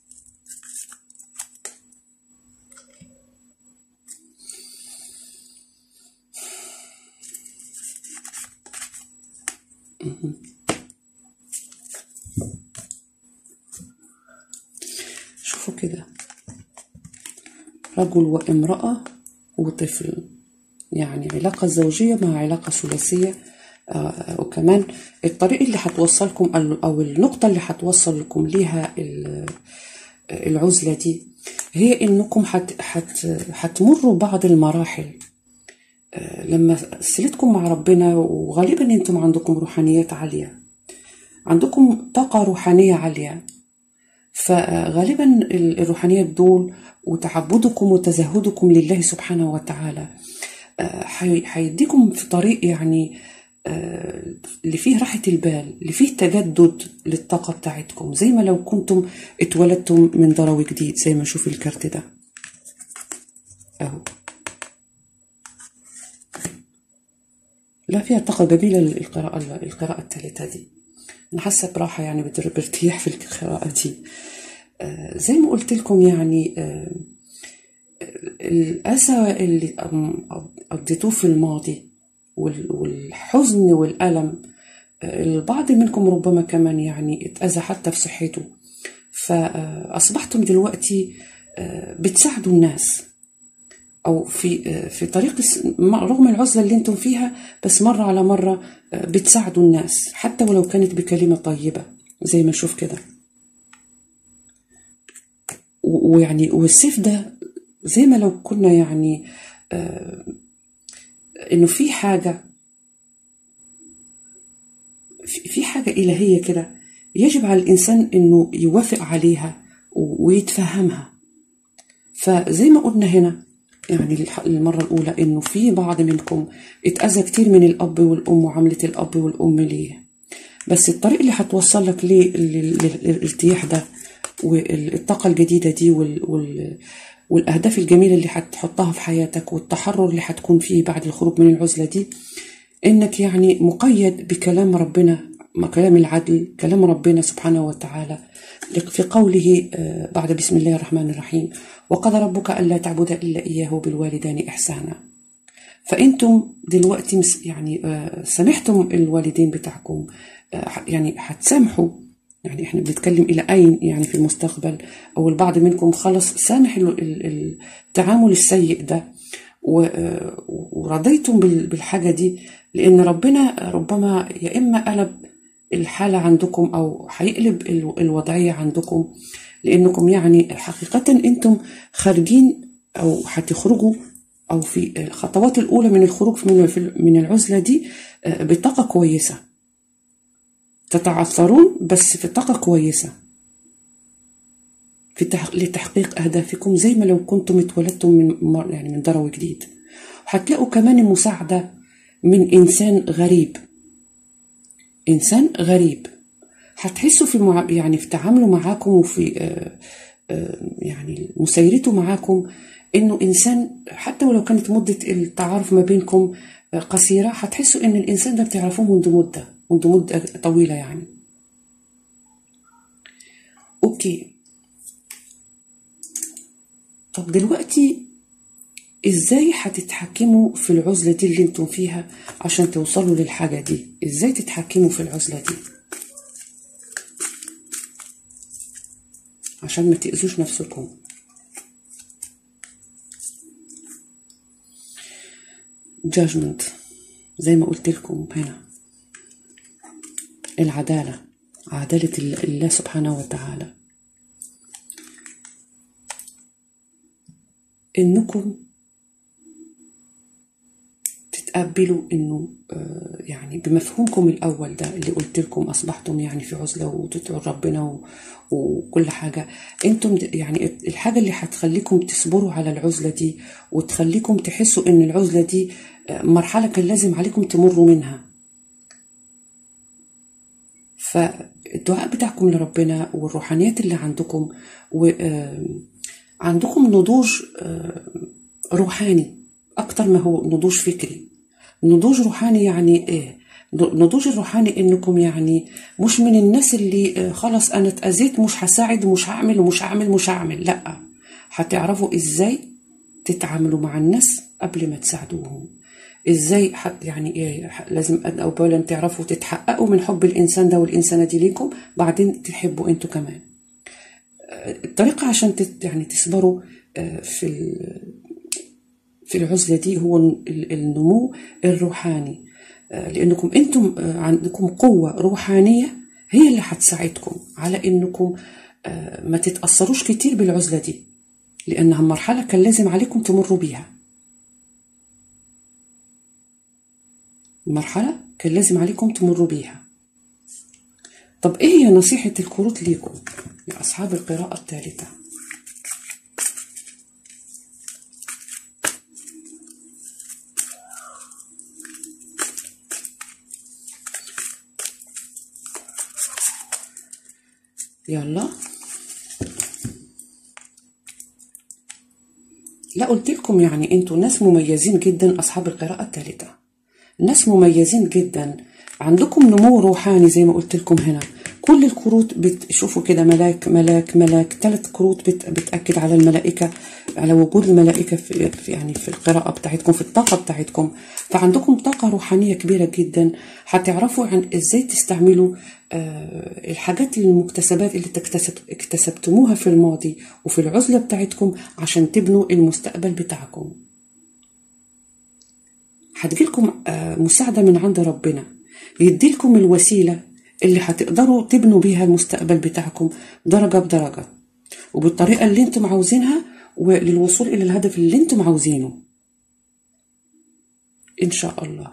شوفوا كده رجل وامرأة وطفل يعني علاقة زوجية مع علاقة ثلاثية آه وكمان الطريق اللي هتوصلكم أو النقطة اللي هتوصل لكم ليها العزلة دي هي إنكم حت حت هتمروا بعض المراحل آه لما صلتكم مع ربنا وغالبا انتم عندكم روحانيات عالية عندكم طاقة روحانية عالية فغالبا الروحانيات دول وتعبدكم وتزهدكم لله سبحانه وتعالى هيديكم في طريق يعني اللي فيه راحة البال اللي فيه تجدد للطاقة بتاعتكم زي ما لو كنتم اتولدتم من ضروي جديد زي ما اشوف الكارت ده اهو لا فيها طاقة جميلة القراءة القراءة الثالثة دي أنا حاسة براحة يعني برتاح في القراءة دي آه زي ما قلت لكم يعني آه الأسى اللي قضيتوه في الماضي والحزن والألم آه البعض منكم ربما كمان يعني اتأذى حتى في صحته فأصبحتم دلوقتي بتساعدوا الناس او في في طريق رغم العزله اللي انتم فيها بس مره على مره بتساعدوا الناس حتى ولو كانت بكلمه طيبه زي ما نشوف كده ويعني والسيف ده زي ما لو كنا يعني آه انه في حاجه في حاجه الهيه كده يجب على الانسان انه يوافق عليها ويتفهمها فزي ما قلنا هنا يعني المرة الأولى إنه في بعض منكم اتأذى كتير من الأب والأم وعملة الأب والأم ليه بس الطريق اللي هتوصل لك ليه للارتياح ده والطاقة الجديدة دي وال وال والأهداف الجميلة اللي هتحطها في حياتك والتحرر اللي هتكون فيه بعد الخروج من العزلة دي إنك يعني مقيد بكلام ربنا كلام العدل كلام ربنا سبحانه وتعالى في قوله بعد بسم الله الرحمن الرحيم وقضى ربك ألا تعبد إلا إياه بالوالدين إحسانا فأنتم دلوقتي يعني سامحتم الوالدين بتاعكم يعني هتسامحوا يعني احنا بنتكلم الى اين يعني في المستقبل او البعض منكم خلص سامح التعامل السيء ده ورضيتم بالحاجه دي لان ربنا ربما يا اما قلب الحاله عندكم او هيقلب الوضعيه عندكم لانكم يعني حقيقه انتم خارجين او هتخرجوا او في الخطوات الاولى من الخروج من العزله دي بطاقه كويسه تتعثرون بس في طاقة كويسة في تح... لتحقيق أهدافكم زي ما لو كنتم اتولدتم من مر... يعني من ضروي جديد وهتلاقوا كمان المساعدة من إنسان غريب إنسان غريب هتحسوا في المع... يعني في تعامله معاكم وفي آه آه يعني مسيرته معاكم إنه إنسان حتى ولو كانت مدة التعارف ما بينكم قصيرة هتحسوا إن الإنسان ده بتعرفوه منذ مدة منذ مدة طويلة يعني اوكي طب دلوقتي ازاي هتتحكموا في العزلة دي اللي انتم فيها عشان توصلوا للحاجة دي ازاي تتحكموا في العزلة دي عشان ما تأذوش نفسكم judgment زي ما قلت لكم هنا العدالة عدالة الله سبحانه وتعالى انكم تتقبلوا انه آه، يعني بمفهومكم الاول ده اللي قلت لكم اصبحتم يعني في عزله وتدعوا ربنا و- وكل حاجه انتم د- يعني الحاجه اللي هتخليكم تصبروا على العزله دي وتخليكم تحسوا ان العزله دي آه، مرحله كان لازم عليكم تمروا منها فالدعاء بتاعكم لربنا والروحانيات اللي عندكم وعندكم نضوج آه، روحاني أكتر ما هو نضوج فكري نضوج روحاني يعني إيه؟ نضوج الروحاني إنكم يعني مش من الناس اللي آه، خلاص أنا اتأذيت مش هساعد ومش هعمل ومش هعمل مش هعمل لأ هتعرفوا إزاي تتعاملوا مع الناس قبل ما تساعدوهم ازاي ح- يعني إيه ح- لازم أن- اولا تعرفوا تتحققوا من حب الانسان ده والانسانه دي ليكم بعدين تحبوا انتوا كمان آه، الطريقه عشان تت يعني تصبروا آه، في ال- في العزله دي هو ال- النمو الروحاني آه، لانكم انتم آه، عندكم قوه روحانيه هي اللي هتساعدكم على انكم آه، ما تتاثروش كتير بالعزله دي لانها مرحله كان لازم عليكم تمروا بيها مرحلة كان لازم عليكم تمروا بيها طب ايه هي نصيحة الكروت ليكم يا أصحاب القراءة الثالثة يلا لا قلت لكم يعني انتوا ناس مميزين جدا أصحاب القراءة الثالثة ناس مميزين جدا عندكم نمو روحاني زي ما قلت لكم هنا كل الكروت بتشوفوا كده ملاك ملاك ملاك ثلاث كروت بت بتأكد على الملائكة على وجود الملائكة في في- يعني في القراءة بتاعتكم في الطاقة بتاعتكم فعندكم طاقة روحانية كبيرة جدا هتعرفوا عن ازاي تستعملوا آه، الحاجات المكتسبات اللي تكتسب اكتسبتموها في الماضي وفي العزلة بتاعتكم عشان تبنوا المستقبل بتاعكم هتجيلكم آه، مساعدة من عند ربنا يديلكم الوسيلة اللي هتقدروا تبنوا بيها المستقبل بتاعكم درجة بدرجة وبالطريقة اللي انتم عاوزينها وللوصول إلى الهدف اللي انتم عاوزينه إن شاء الله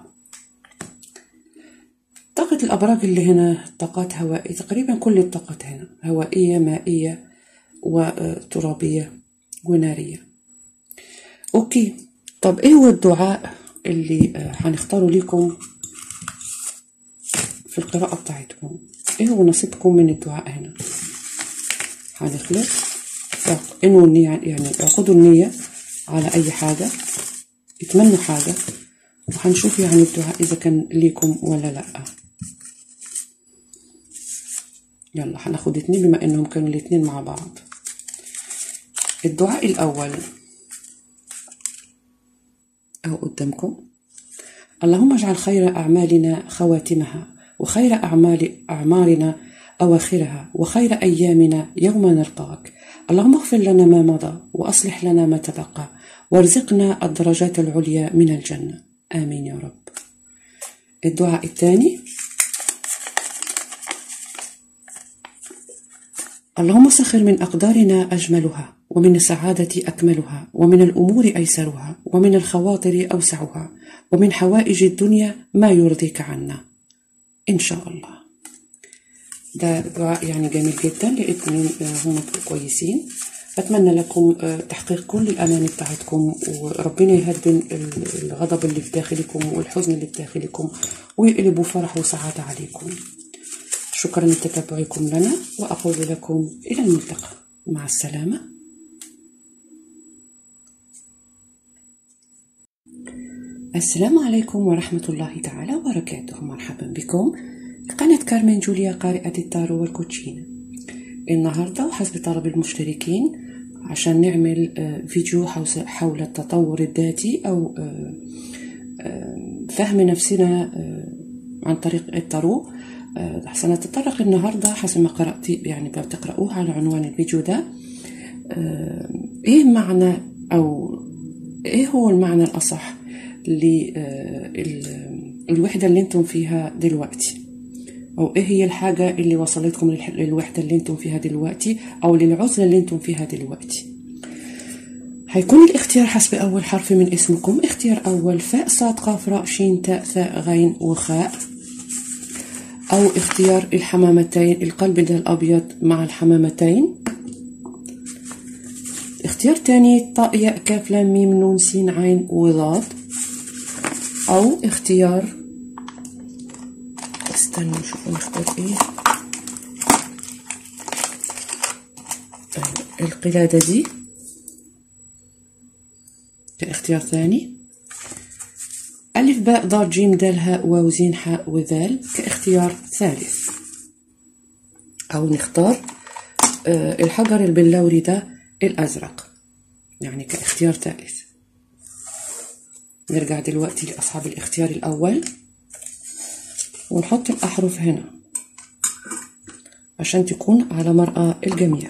طاقة الأبراج اللي هنا طاقات هوائية تقريبا كل الطاقات هنا هوائية مائية وترابية ونارية أوكي طب إيه هو الدعاء اللي آه، هنختاره ليكم في القراءة بتاعتكم إيه هو نصيبكم من الدعاء هنا هنخلص انوا النية يعني اعقدوا النية على أي حاجة اتمنوا حاجة وهنشوف يعني الدعاء إذا كان ليكم ولا لأ يلا هناخد اتنين بما انهم كانوا الاتنين مع بعض الدعاء الاول اهو قدامكم اللهم اجعل خير اعمالنا خواتمها وخير اعمال اعمارنا اواخرها وخير ايامنا يوم نلقاك اللهم اغفر لنا ما مضى واصلح لنا ما تبقى وارزقنا الدرجات العليا من الجنه امين يا رب الدعاء الثاني اللهم سخر من أقدارنا أجملها ومن السعادة أكملها ومن الأمور أيسرها ومن الخواطر أوسعها ومن حوائج الدنيا ما يرضيك عنا إن شاء الله ده دعاء يعني جميل جدا لاتنين هم كويسين بتمنى لكم تحقيق كل الأمان بتاعتكم وربنا يهدن الغضب اللي في داخلكم والحزن اللي في داخلكم ويقلبوا فرح وسعادة عليكم شكرا لتتبعكم لنا وأقول لكم إلى الملتقى مع السلامة السلام عليكم ورحمة الله تعالى وبركاته مرحبا بكم في قناة كارمن جوليا قارئة التارو والكوتشين النهاردة وحسب طلب المشتركين عشان نعمل آه، فيديو حوس- حول التطور الذاتي أو آه، آه، فهم نفسنا آه، عن طريق التارو آه، سنتطرق النهاردة حسب ما قرأت يعني بتقرأوه على عنوان الفيديو ده آه، إيه معنى أو إيه هو المعنى الأصح للوحدة اللي انتم فيها دلوقتي أو إيه هي الحاجة اللي وصلتكم للح- للوحدة اللي انتم فيها دلوقتي أو للعزلة اللي انتم فيها دلوقتي هيكون الاختيار حسب أول حرف من اسمكم اختيار أول فاء صاد قاف راء شين تاء ثاء غين وخاء أو اختيار الحمامتين القلب ده الأبيض مع الحمامتين اختيار تاني طاء ياء كاف لام ميم نون سين عين وضاد أو اختيار استنوا نشوف نختار ايه طيب القلادة دي كاختيار ثاني ألف باء ضاد جيم دال هاء واو زين حاء وذال كاختيار ثالث أو نختار آه، الحجر البلوري ده الأزرق يعني كاختيار ثالث نرجع دلوقتي لأصحاب الاختيار الأول ونحط الأحرف هنا عشان تكون على مرأى الجميع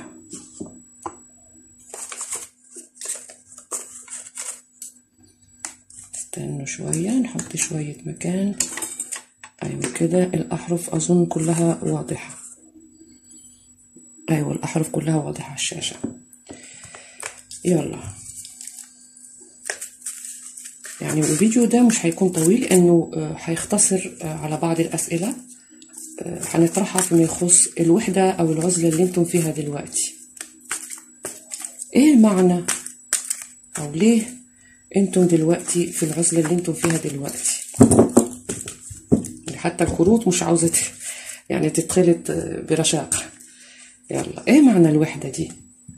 استنوا شوية نحط شوية مكان أيوة كده الأحرف أظن كلها واضحة أيوة الأحرف كلها واضحة على الشاشة يلا يعني الفيديو ده مش هيكون طويل لأنه آه، هيختصر آه، على بعض الأسئلة آه، هنطرحها فيما يخص الوحدة أو العزلة اللي انتم فيها دلوقتي ايه المعنى أو ليه انتم دلوقتي في العزلة اللي انتم فيها دلوقتي يعني حتى الكروت مش عاوزة ت- يعني تتخلط آه، برشاقة يلا ايه معنى الوحدة دي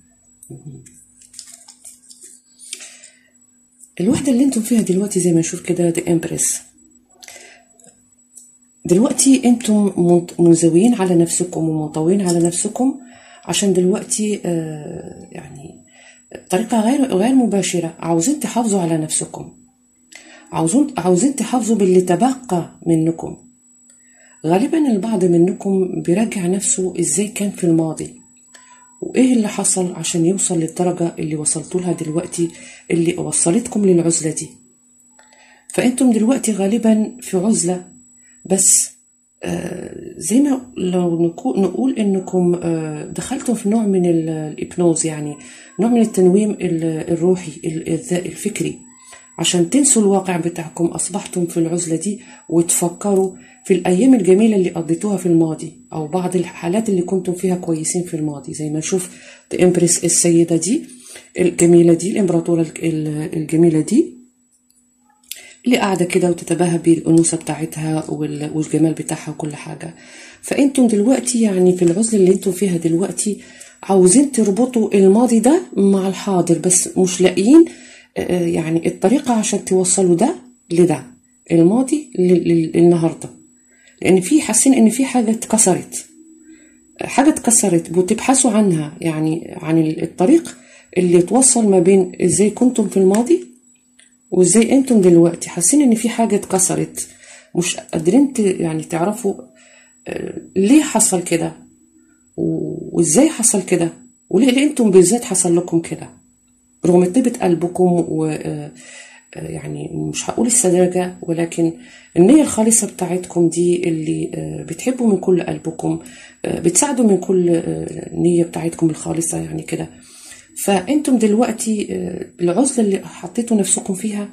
الوحدة اللي انتم فيها دلوقتي زي ما نشوف كده دي امبرس دلوقتي انتم منط- منزويين على نفسكم ومنطوين على نفسكم عشان دلوقتي آه، يعني بطريقة غير غير مباشرة عاوزين تحافظوا على نفسكم عاوزين عاوزين تحافظوا باللي تبقى منكم غالبا البعض منكم بيراجع نفسه ازاي كان في الماضي وايه اللي حصل عشان يوصل للدرجة اللي وصلتوا لها دلوقتي اللي وصلتكم للعزلة دي فانتم دلوقتي غالبا في عزلة بس آه، زي ما لو نكو- نقول انكم آه، دخلتم في نوع من ال- الابنوز يعني نوع من التنويم ال- الروحي ال- الذ- الفكري عشان تنسوا الواقع بتاعكم اصبحتم في العزله دي وتفكروا في الايام الجميله اللي قضيتوها في الماضي او بعض الحالات اللي كنتم فيها كويسين في الماضي زي ما نشوف امبرس السيده دي الجميله دي الامبراطوره الج- ال- الجميله دي اللي قاعدة كده وتتباهى بالأنوثة بتاعتها وال- والجمال بتاعها وكل حاجة فأنتم دلوقتي يعني في العزلة اللي أنتم فيها دلوقتي عاوزين تربطوا الماضي ده مع الحاضر بس مش لاقيين آه، يعني الطريقة عشان توصلوا ده لده الماضي لل- لل- للنهاردة لأن في حاسين إن في حاجة اتكسرت حاجة اتكسرت وتبحثوا عنها يعني عن الطريق اللي توصل ما بين ازاي كنتم في الماضي وازاي انتم دلوقتي حاسين ان في حاجه اتكسرت مش قادرين ت- يعني تعرفوا آه، ليه حصل كده و- وازاي حصل كده وليه ليه انتم بالذات حصل لكم كده رغم طيبة قلبكم و آه، آه، يعني مش هقول السذاجة ولكن النية الخالصة بتاعتكم دي اللي آه، بتحبوا من كل قلبكم آه، بتساعدوا من كل آه، النية بتاعتكم الخالصة يعني كده فانتم دلوقتي آه، العزلة اللي حطيتوا نفسكم فيها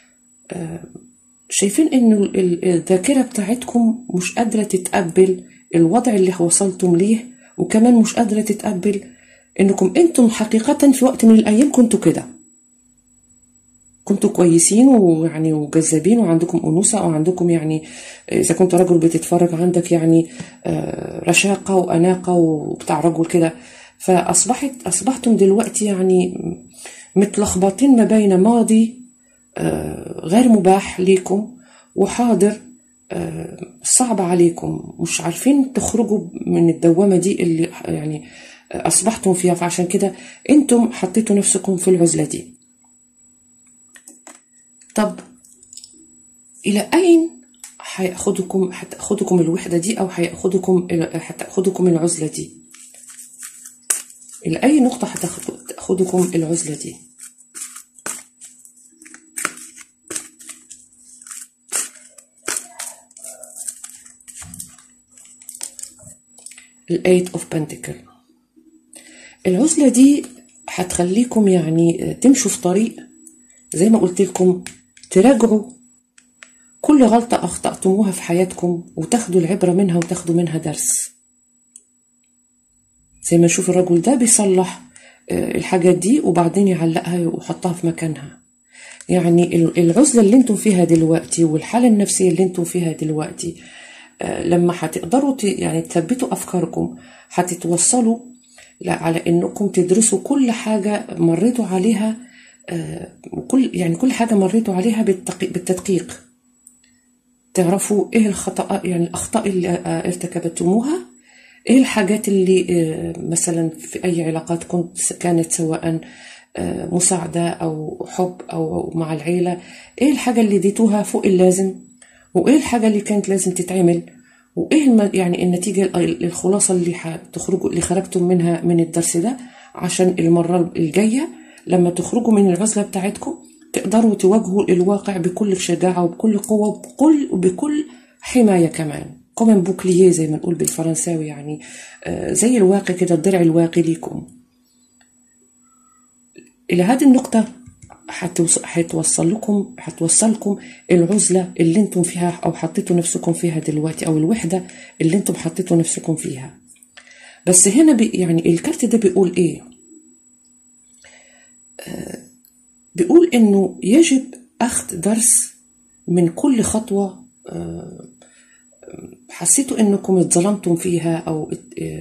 شايفين انه ال- ال- الذاكرة بتاعتكم مش قادرة تتقبل الوضع اللي وصلتم ليه وكمان مش قادرة تتقبل انكم انتم حقيقة في وقت من الايام كنتوا كده كنتوا كويسين ويعني وجذابين وعندكم انوثه او عندكم يعني اذا كنت رجل بتتفرج عندك يعني آه، رشاقه واناقه وبتاع رجل كده فاصبحت اصبحتم دلوقتي يعني متلخبطين ما بين ماضي آه، غير مباح ليكم وحاضر آه، صعبة عليكم مش عارفين تخرجوا من الدوامة دي اللي يعني أصبحتم فيها فعشان كده أنتم حطيتوا نفسكم في العزلة دي طب إلى أين هياخدكم هتاخدكم الوحدة دي أو هياخدكم هتاخدكم العزلة دي إلى أي نقطة هتاخدكم العزلة دي الايت اوف بنتكل العزلة دي هتخليكم يعني تمشوا في طريق زي ما قلت لكم تراجعوا كل غلطة أخطأتموها في حياتكم وتاخدوا العبرة منها وتاخدوا منها درس زي ما نشوف الرجل ده بيصلح الحاجات دي وبعدين يعلقها ويحطها في مكانها يعني العزلة اللي انتم فيها دلوقتي والحالة النفسية اللي انتم فيها دلوقتي لما هتقدروا يعني تثبتوا أفكاركم هتتوصلوا على انكم تدرسوا كل حاجة مريتوا عليها كل يعني كل حاجة مريتوا عليها بالتدقيق تعرفوا ايه الخطأ يعني الأخطاء اللي ارتكبتموها ايه الحاجات اللي مثلا في اي علاقات كنت كانت سواء مساعدة او حب او مع العيلة ايه الحاجة اللي ديتوها فوق اللازم وايه الحاجة اللي كانت لازم تتعمل وايه يعني النتيجة الخلاصة اللي هتخرجوا اللي خرجتم منها من الدرس ده عشان المرة الجاية لما تخرجوا من العزلة بتاعتكم تقدروا تواجهوا الواقع بكل شجاعة وبكل قوة وبكل وبكل حماية كمان كومن بوكلييه زي ما نقول بالفرنساوي يعني زي الواقي كده الدرع الواقي ليكم إلى هذه النقطة هتوصل لكم هتوصلكم العزلة اللي انتم فيها أو حطيتوا نفسكم فيها دلوقتي أو الوحدة اللي انتم حطيتوا نفسكم فيها بس هنا بي يعني الكارت ده بيقول إيه؟ آه بيقول إنه يجب أخذ درس من كل خطوة آه حسيتوا انكم اتظلمتم فيها او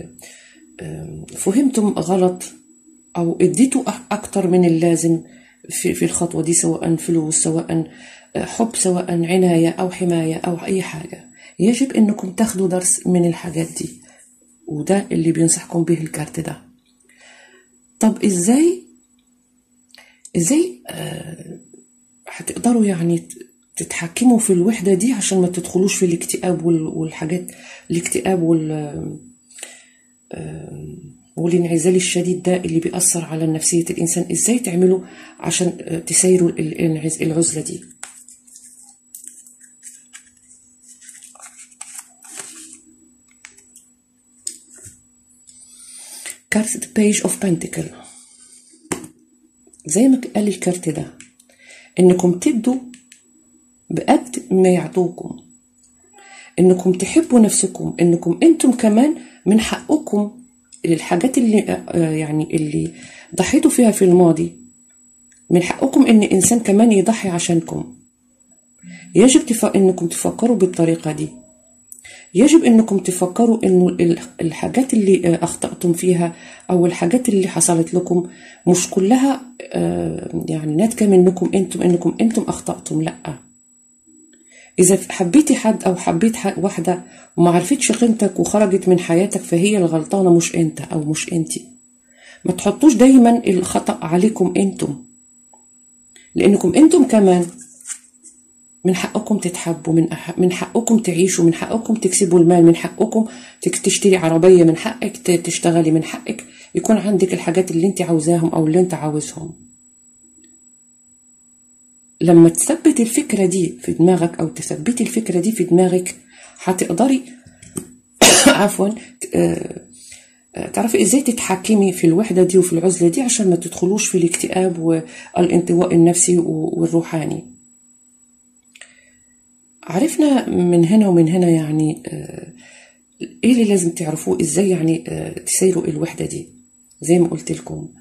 فهمتم غلط او اديتوا اكتر من اللازم في في الخطوه دي سواء فلوس سواء حب سواء عنايه او حمايه او اي حاجه يجب انكم تاخدوا درس من الحاجات دي وده اللي بينصحكم به الكارت ده طب ازاي ازاي آه هتقدروا يعني تتحكموا في الوحدة دي عشان ما تدخلوش في الاكتئاب والحاجات الاكتئاب وال والانعزال الشديد ده اللي بيأثر على نفسية الإنسان إزاي تعملوا عشان تسيروا العزلة دي كارت بيج اوف بنتكل زي ما قال الكارت ده انكم تدوا بقد ما يعطوكم انكم تحبوا نفسكم انكم انتم كمان من حقكم الحاجات اللي يعني اللي ضحيتوا فيها في الماضي من حقكم ان انسان كمان يضحي عشانكم يجب تف... انكم تفكروا بالطريقة دي يجب انكم تفكروا انه الحاجات اللي اخطأتم فيها او الحاجات اللي حصلت لكم مش كلها يعني ناتجة منكم انتم انكم انتم اخطأتم لأ إذا حبيتي حد أو حبيت حد واحدة وما عرفتش قيمتك وخرجت من حياتك فهي الغلطانة مش أنت أو مش أنتي ما تحطوش دايما الخطأ عليكم أنتم لأنكم أنتم كمان من حقكم تتحبوا من من حقكم تعيشوا من حقكم تكسبوا المال من حقكم تشتري عربية من حقك تشتغلي من حقك يكون عندك الحاجات اللي انت عاوزاهم أو اللي انت عاوزهم لما تثبت الفكرة دي في دماغك أو تثبتي الفكرة دي في دماغك هتقدري عفوا تعرفي ازاي تتحكمي في الوحدة دي وفي العزلة دي عشان ما تدخلوش في الاكتئاب والانطواء النفسي والروحاني عرفنا من هنا ومن هنا يعني ايه اللي لازم تعرفوه ازاي يعني تسيروا الوحدة دي زي ما قلت لكم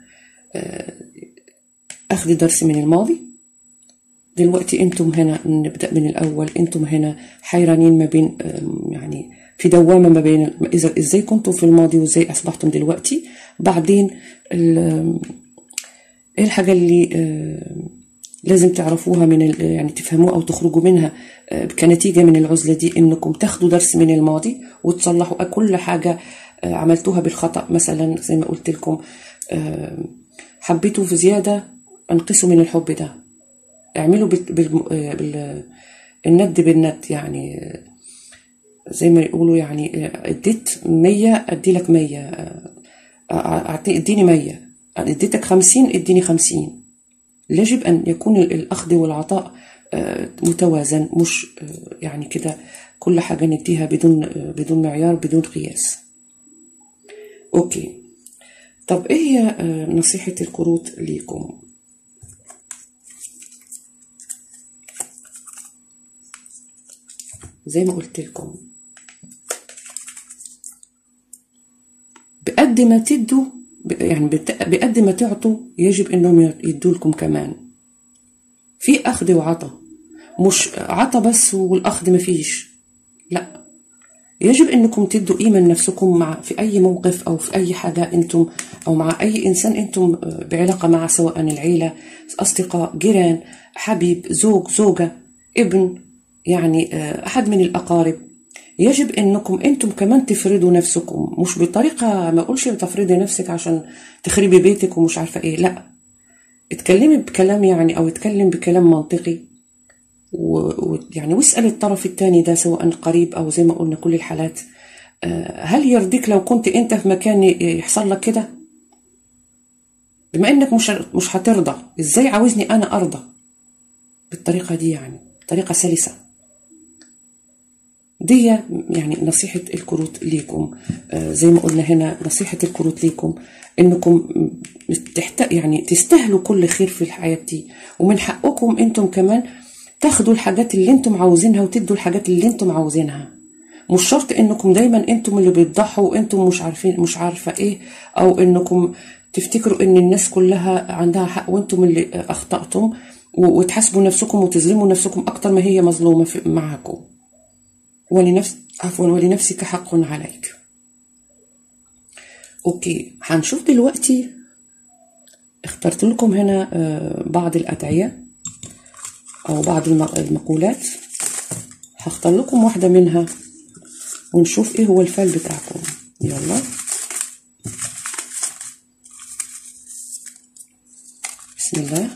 اخذ درس من الماضي دلوقتي انتم هنا نبدا من الاول انتم هنا حيرانين ما بين يعني في دوامه ما بين اذا ازاي كنتم في الماضي وازاي اصبحتم دلوقتي بعدين ايه الحاجه اللي لازم تعرفوها من ال- يعني تفهموها او تخرجوا منها آه، كنتيجه من العزله دي انكم تاخدوا درس من الماضي وتصلحوا كل حاجه آه، عملتوها بالخطا مثلا زي ما قلت لكم آه، حبيتوا في زياده انقصوا من الحب ده اعملوا بال... بال... آه، بال... الند بالند يعني آه، زي ما يقولوا يعني آه، اديت مية ادي لك مية آه، آه، أعطي- اديني مية اديتك خمسين اديني خمسين يجب أن يكون ال- الأخذ والعطاء آه، متوازن مش آه، يعني كده كل حاجة نديها بدون آه، بدون معيار بدون قياس أوكي طب إيه هي آه، نصيحة الكروت ليكم زي ما قلت لكم بقد ما تدوا ب- يعني بت- بقد ما تعطوا يجب انهم يدوا لكم كمان في اخذ وعطا مش عطا بس والاخذ ما فيش لا يجب انكم تدوا قيمه لنفسكم مع في اي موقف او في اي حاجه انتم او مع اي انسان انتم آه، بعلاقه معه سواء العيله اصدقاء جيران حبيب زوج زوجه ابن يعني آه، احد من الاقارب يجب انكم انتم كمان تفرضوا نفسكم مش بطريقه ما اقولش تفرضي نفسك عشان تخربي بيتك ومش عارفه ايه لا اتكلمي بكلام يعني او اتكلم بكلام منطقي ويعني واسأل الطرف الثاني ده سواء قريب أو زي ما قلنا كل الحالات آه، هل يرضيك لو كنت أنت في مكان يحصل لك كده بما إنك مش مش هترضى إزاي عاوزني أنا أرضى بالطريقة دي يعني طريقة سلسة دي يعني نصيحة الكروت ليكم آه، زي ما قلنا هنا نصيحة الكروت ليكم انكم تحت يعني تستاهلوا كل خير في الحياة دي ومن حقكم انتم كمان تاخدوا الحاجات اللي انتم عاوزينها وتدوا الحاجات اللي انتم عاوزينها مش شرط انكم دايما انتم اللي بتضحوا وانتم مش عارفين مش عارفة ايه او انكم تفتكروا ان الناس كلها عندها حق وانتم اللي اخطأتم و- وتحاسبوا نفسكم وتظلموا نفسكم اكتر ما هي مظلومة في- معاكم ولنفس عفوا ولنفسك حق عليك اوكي هنشوف دلوقتي اخترت لكم هنا آه، بعض الأدعية أو بعض الم- المقولات هختار لكم واحدة منها ونشوف ايه هو الفعل بتاعكم يلا بسم الله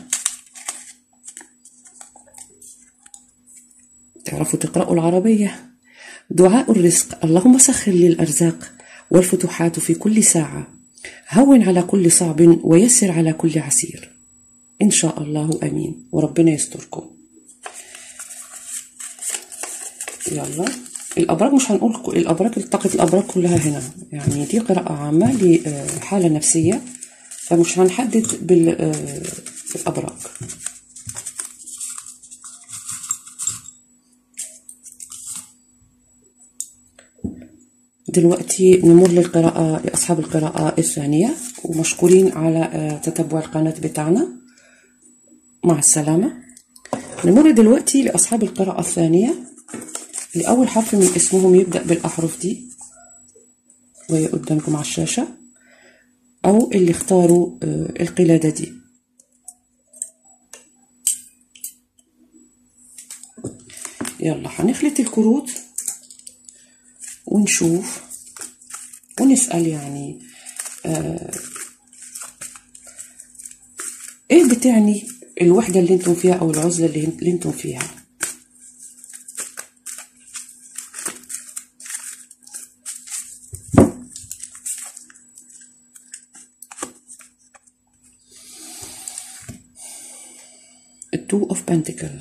تعرفوا تقرأوا العربية دعاء الرزق اللهم سخر لي الأرزاق والفتوحات في كل ساعة هون على كل صعب ويسر على كل عسير إن شاء الله أمين وربنا يستركم يلا الأبراج مش هنقول الأبراج التقت الأبراج كلها هنا يعني دي قراءة عامة لحالة نفسية فمش هنحدد بال- بالأبراج دلوقتي نمر للقراءة لأصحاب القراءة الثانية ومشكورين على آه، تتبع القناة بتاعنا مع السلامة نمر دلوقتي لأصحاب القراءة الثانية لأول حرف من اسمهم يبدأ بالأحرف دي وهي قدامكم على الشاشة أو اللي اختاروا آه، القلادة دي يلا هنخلط الكروت ونشوف ونسأل يعني آه ايه بتعني الوحدة اللي انتم فيها او العزلة اللي, اللي انتم فيها التو اوف بنتكل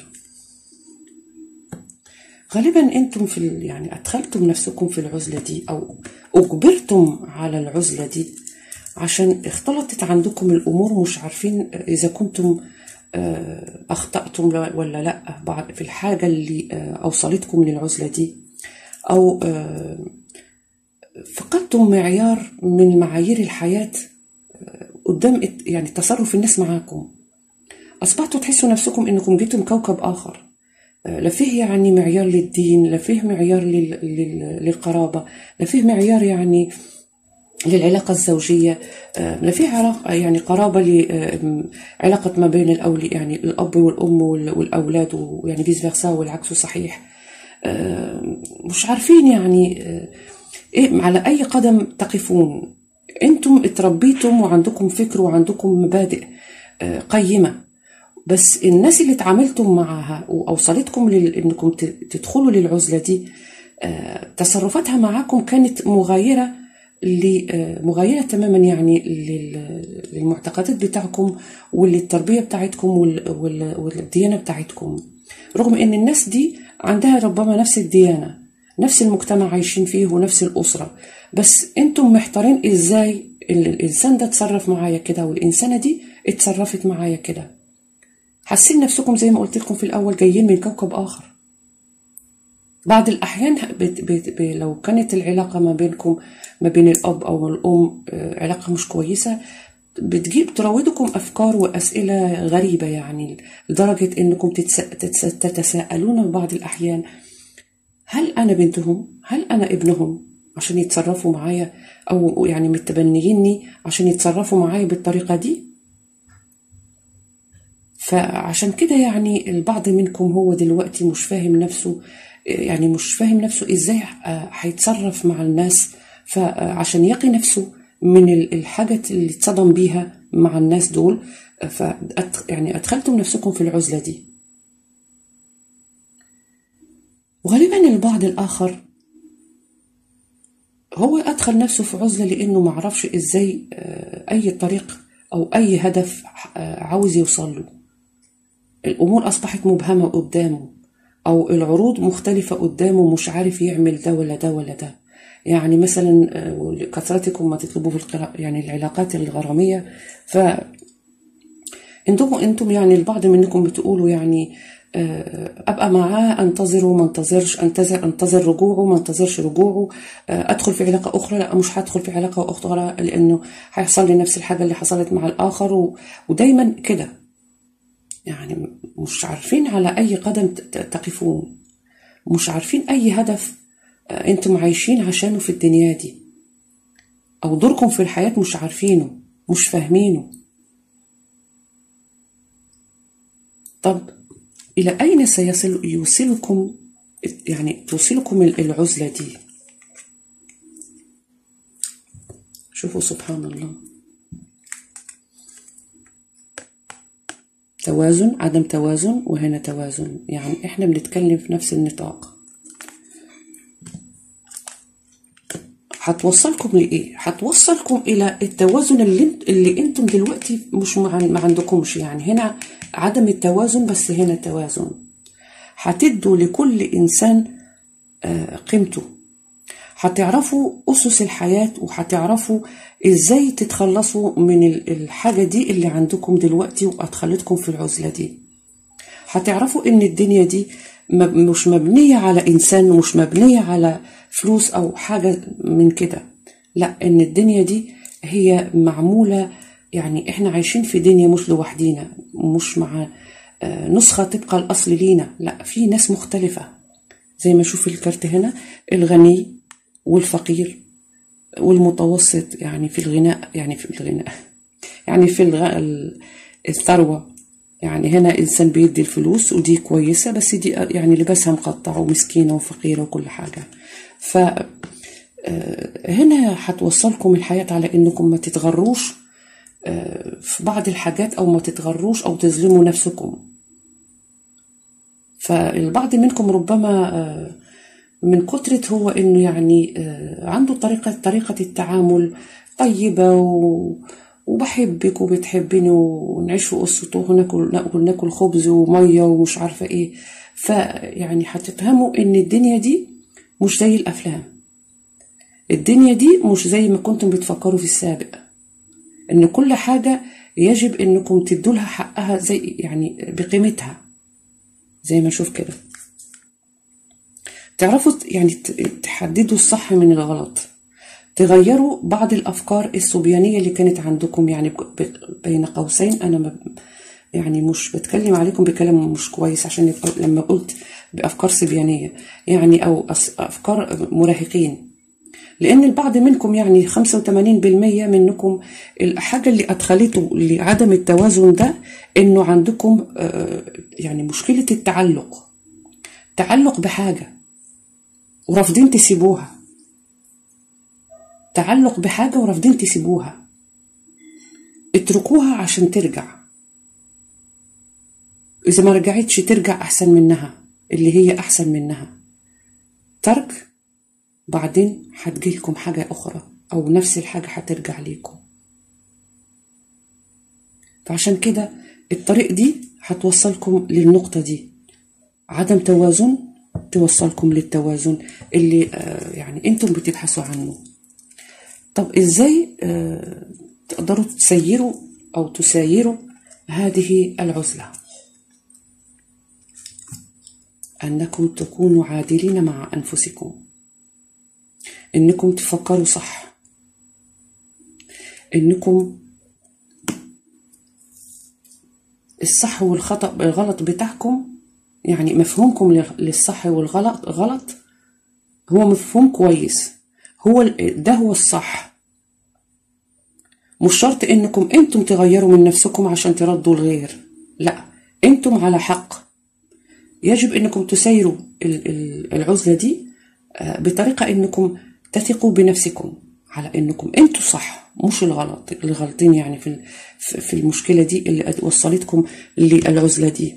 غالبا انتم في ال- يعني ادخلتم نفسكم في العزله دي او اجبرتم على العزله دي عشان اختلطت عندكم الامور مش عارفين اذا كنتم آه، اخطاتم لا- ولا لا بعد في الحاجه اللي آه، اوصلتكم للعزله دي او آه، فقدتم معيار من معايير الحياه آه، قدام الت- يعني تصرف الناس معاكم أصبحتوا تحسوا نفسكم إنكم جيتم كوكب آخر آه، لا فيه يعني معيار للدين لا فيه معيار لل... لل... للقرابة لا فيه معيار يعني للعلاقة الزوجية آه، لا في علاقة يعني قرابة لعلاقة ما بين الأولي يعني الأب والأم وال- والأولاد ويعني فيس فيرسا والعكس صحيح آه، مش عارفين يعني آه، إيه على أي قدم تقفون أنتم اتربيتم وعندكم فكر وعندكم مبادئ آه، قيمة بس الناس اللي اتعاملتم معها وأوصلتكم لل- إنكم ت- تدخلوا للعزلة دي آه، تصرفاتها معاكم كانت مغايرة ل- آه، مغايرة تماما يعني لل- للمعتقدات بتاعكم وللتربية بتاعتكم وال- وال- والديانة بتاعتكم رغم ان الناس دي عندها ربما نفس الديانة نفس المجتمع عايشين فيه ونفس الأسرة بس انتم محتارين ازاي ال- الإنسان ده اتصرف معايا كده والإنسانة دي اتصرفت معايا كده حاسين نفسكم زي ما قلت لكم في الأول جايين من كوكب آخر بعض الأحيان بت بت ب لو كانت العلاقة ما بينكم ما بين الأب أو الأم آه، علاقة مش كويسة بتجيب تراودكم أفكار وأسئلة غريبة يعني لدرجة إنكم تتس- تتس- تتساءلون بعض الأحيان هل أنا بنتهم؟ هل أنا ابنهم؟ عشان يتصرفوا معايا أو يعني متبنييني عشان يتصرفوا معايا بالطريقة دي؟ فعشان كده يعني البعض منكم هو دلوقتي مش فاهم نفسه يعني مش فاهم نفسه ازاي آه، هيتصرف مع الناس فعشان يقي نفسه من ال- الحاجة اللي اتصدم بيها مع الناس دول آه، فأت يعني أدخلتم نفسكم في العزلة دي وغالبا البعض الآخر هو أدخل نفسه في عزلة لأنه معرفش إزاي آه، أي طريق أو أي هدف آه، عاوز يوصل له الأمور أصبحت مبهمة قدامه أو العروض مختلفة قدامه مش عارف يعمل ده ولا ده ولا ده يعني مثلا آه، كثرتكم ما تطلبوا في القراءة يعني العلاقات الغرامية ف انتم انتم يعني البعض منكم بتقولوا يعني آه، ابقى معاه انتظره ما انتظرش انتظر انتظر رجوعه ما انتظرش رجوعه آه، ادخل في علاقه اخرى لا مش هدخل في علاقه اخرى لانه هيحصل لي نفس الحاجه اللي حصلت مع الاخر و... ودايما كده يعني مش عارفين على اي قدم ت- ت- تقفون مش عارفين اي هدف آه، انتم عايشين عشانه في الدنيا دي او دوركم في الحياه مش عارفينه مش فاهمينه طب إلى أين سيصل يوصلكم يعني توصلكم العزلة دي شوفوا سبحان الله توازن عدم توازن وهنا توازن يعني احنا بنتكلم في نفس النطاق هتوصلكم لايه هتوصلكم الى التوازن اللي انت اللي انتم دلوقتي مش مع ما عندكمش يعني هنا عدم التوازن بس هنا توازن هتدوا لكل انسان آه، قيمته هتعرفوا اسس الحياه وهتعرفوا ازاي تتخلصوا من ال- الحاجه دي اللي عندكم دلوقتي وادخلتكم في العزله دي هتعرفوا ان الدنيا دي مب- مش مبنية على إنسان ومش مبنية على فلوس أو حاجة من كده لا إن الدنيا دي هي معمولة يعني إحنا عايشين في دنيا مش لوحدينا مش مع آه، نسخة تبقى الأصل لينا لا في ناس مختلفة زي ما شوف الكارت هنا الغني والفقير والمتوسط يعني في الغناء يعني في الغناء يعني في الغ... ال- الثروة يعني هنا إنسان بيدي الفلوس ودي كويسة بس دي يعني لباسها مقطع ومسكينة وفقيرة وكل حاجة ف آه، هنا هتوصلكم الحياة على إنكم ما تتغروش آه، في بعض الحاجات أو ما تتغروش أو تظلموا نفسكم فالبعض منكم ربما آه، من كترة هو انه يعني آه، عنده طريقة طريقة التعامل طيبة و وبحبك وبتحبني ونعيش في قصته وناكل ناكل ناكل خبز ومية ومش عارفة ايه فيعني هتفهموا ان الدنيا دي مش زي الافلام الدنيا دي مش زي ما كنتم بتفكروا في السابق ان كل حاجة يجب انكم تدوا لها حقها زي يعني بقيمتها زي ما اشوف كده تعرفوا ت- يعني ت- تحددوا الصح من الغلط تغيروا بعض الافكار الصبيانيه اللي كانت عندكم يعني ب- ب- بين قوسين انا ما يعني مش بتكلم عليكم بكلام مش كويس عشان يبقى- لما قلت بافكار صبيانيه يعني او أس- افكار مراهقين لأن البعض منكم يعني 85% منكم الحاجة اللي أدخلته لعدم التوازن ده إنه عندكم آه، يعني مشكلة التعلق تعلق بحاجة ورافضين تسيبوها تعلق بحاجة ورافضين تسيبوها اتركوها عشان ترجع إذا ما رجعتش ترجع أحسن منها اللي هي أحسن منها ترك بعدين هتجيلكم حاجة أخرى أو نفس الحاجة هترجع ليكم فعشان كده الطريق دي هتوصلكم للنقطة دي عدم توازن توصلكم للتوازن اللي آه، يعني انتم بتبحثوا عنه طب ازاي آه، تقدروا تسيروا او تسايروا هذه العزله انكم تكونوا عادلين مع انفسكم انكم تفكروا صح انكم الصح والخطأ الغلط بتاعكم يعني مفهومكم للصح والغلط غلط هو مفهوم كويس هو ده هو الصح مش شرط انكم انتم تغيروا من نفسكم عشان تردوا الغير لا انتم على حق يجب انكم تسيروا العزلة دي آه، بطريقة انكم تثقوا بنفسكم على انكم انتم صح مش الغلط الغلطين يعني في في المشكلة دي اللي وصلتكم للعزلة دي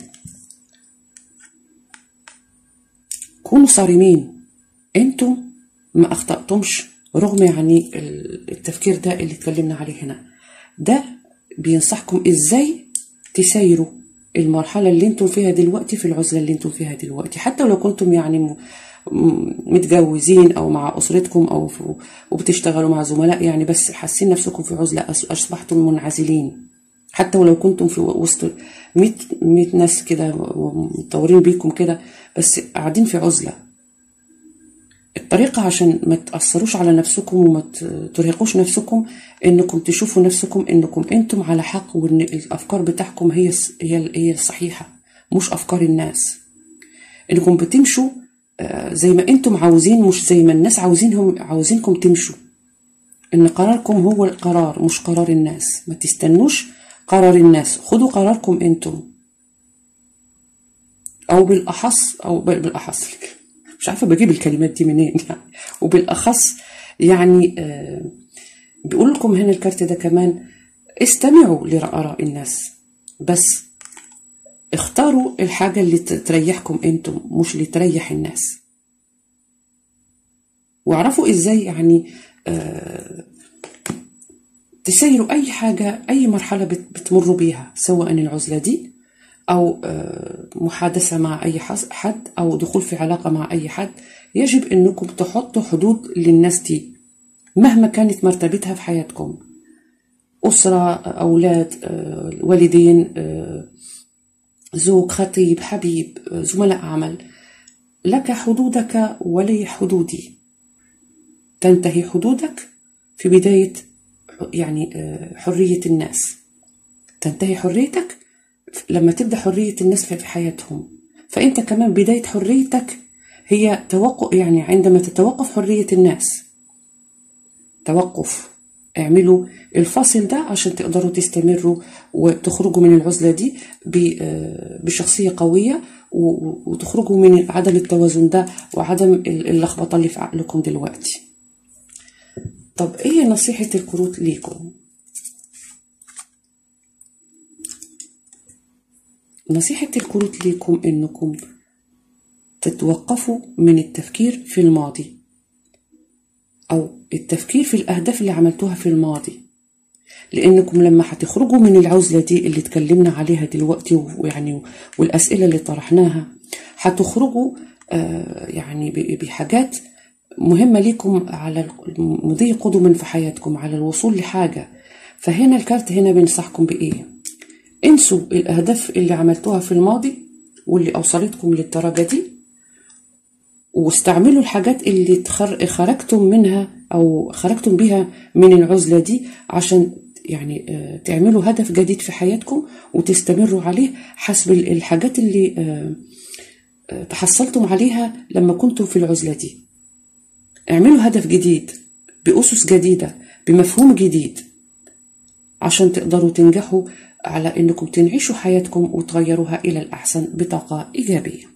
كونوا صارمين انتم ما اخطأتمش رغم يعني التفكير ده اللي اتكلمنا عليه هنا ده بينصحكم ازاي تسيروا المرحلة اللي انتم فيها دلوقتي في العزلة اللي انتم فيها دلوقتي حتى لو كنتم يعني متجوزين او مع اسرتكم او وبتشتغلوا مع زملاء يعني بس حاسين نفسكم في عزلة اصبحتم منعزلين حتى ولو كنتم في وسط 100 100 ناس كده متطورين بيكم كده بس قاعدين في عزله الطريقة عشان ما تأثروش على نفسكم وما ترهقوش نفسكم انكم تشوفوا نفسكم انكم انتم على حق وان الافكار بتاعكم هي هي هي الصحيحة مش افكار الناس انكم بتمشوا آه، زي ما انتم عاوزين مش زي ما الناس عاوزينهم عاوزينكم تمشوا ان قراركم هو القرار مش قرار الناس ما تستنوش قرار الناس خدوا قراركم انتم او بالاخص او بالاخص مش عارفه بجيب الكلمات دي منين يعني وبالاخص يعني آه بيقول لكم هنا الكارت ده كمان استمعوا لآراء الناس بس اختاروا الحاجة اللي تريحكم انتم مش اللي تريح الناس واعرفوا ازاي يعني آه تسيروا أي حاجة أي مرحلة بتمروا بيها سواء العزلة دي أو آه، محادثة مع أي حد أو دخول في علاقة مع أي حد يجب أنكم تحطوا حدود للناس دي مهما كانت مرتبتها في حياتكم أسرة أولاد آه، والدين آه، زوج خطيب حبيب زملاء عمل لك حدودك ولي حدودي تنتهي حدودك في بداية يعني آه، حرية الناس تنتهي حريتك لما تبدأ حرية الناس في حياتهم فأنت كمان بداية حريتك هي توقف يعني عندما تتوقف حرية الناس توقف اعملوا الفاصل ده عشان تقدروا تستمروا وتخرجوا من العزلة دي آه، بشخصية قوية وتخرجوا من عدم التوازن ده وعدم اللخبطة اللي في عقلكم دلوقتي طب ايه نصيحة الكروت ليكم نصيحة الكروت ليكم انكم تتوقفوا من التفكير في الماضي او التفكير في الاهداف اللي عملتوها في الماضي لانكم لما هتخرجوا من العزلة دي اللي اتكلمنا عليها دلوقتي ويعني والاسئلة اللي طرحناها هتخرجوا آه يعني بحاجات مهمة ليكم على مضي قدما في حياتكم على الوصول لحاجة فهنا الكارت هنا بينصحكم بإيه انسوا الأهداف اللي عملتوها في الماضي واللي أوصلتكم للدرجة دي واستعملوا الحاجات اللي خرجتم منها أو خرجتم بها من العزلة دي عشان يعني آه، تعملوا هدف جديد في حياتكم وتستمروا عليه حسب الحاجات اللي آه، آه، تحصلتم عليها لما كنتم في العزلة دي اعملوا هدف جديد بأسس جديدة بمفهوم جديد عشان تقدروا تنجحوا على انكم تنعيشوا حياتكم وتغيروها الى الاحسن بطاقه ايجابيه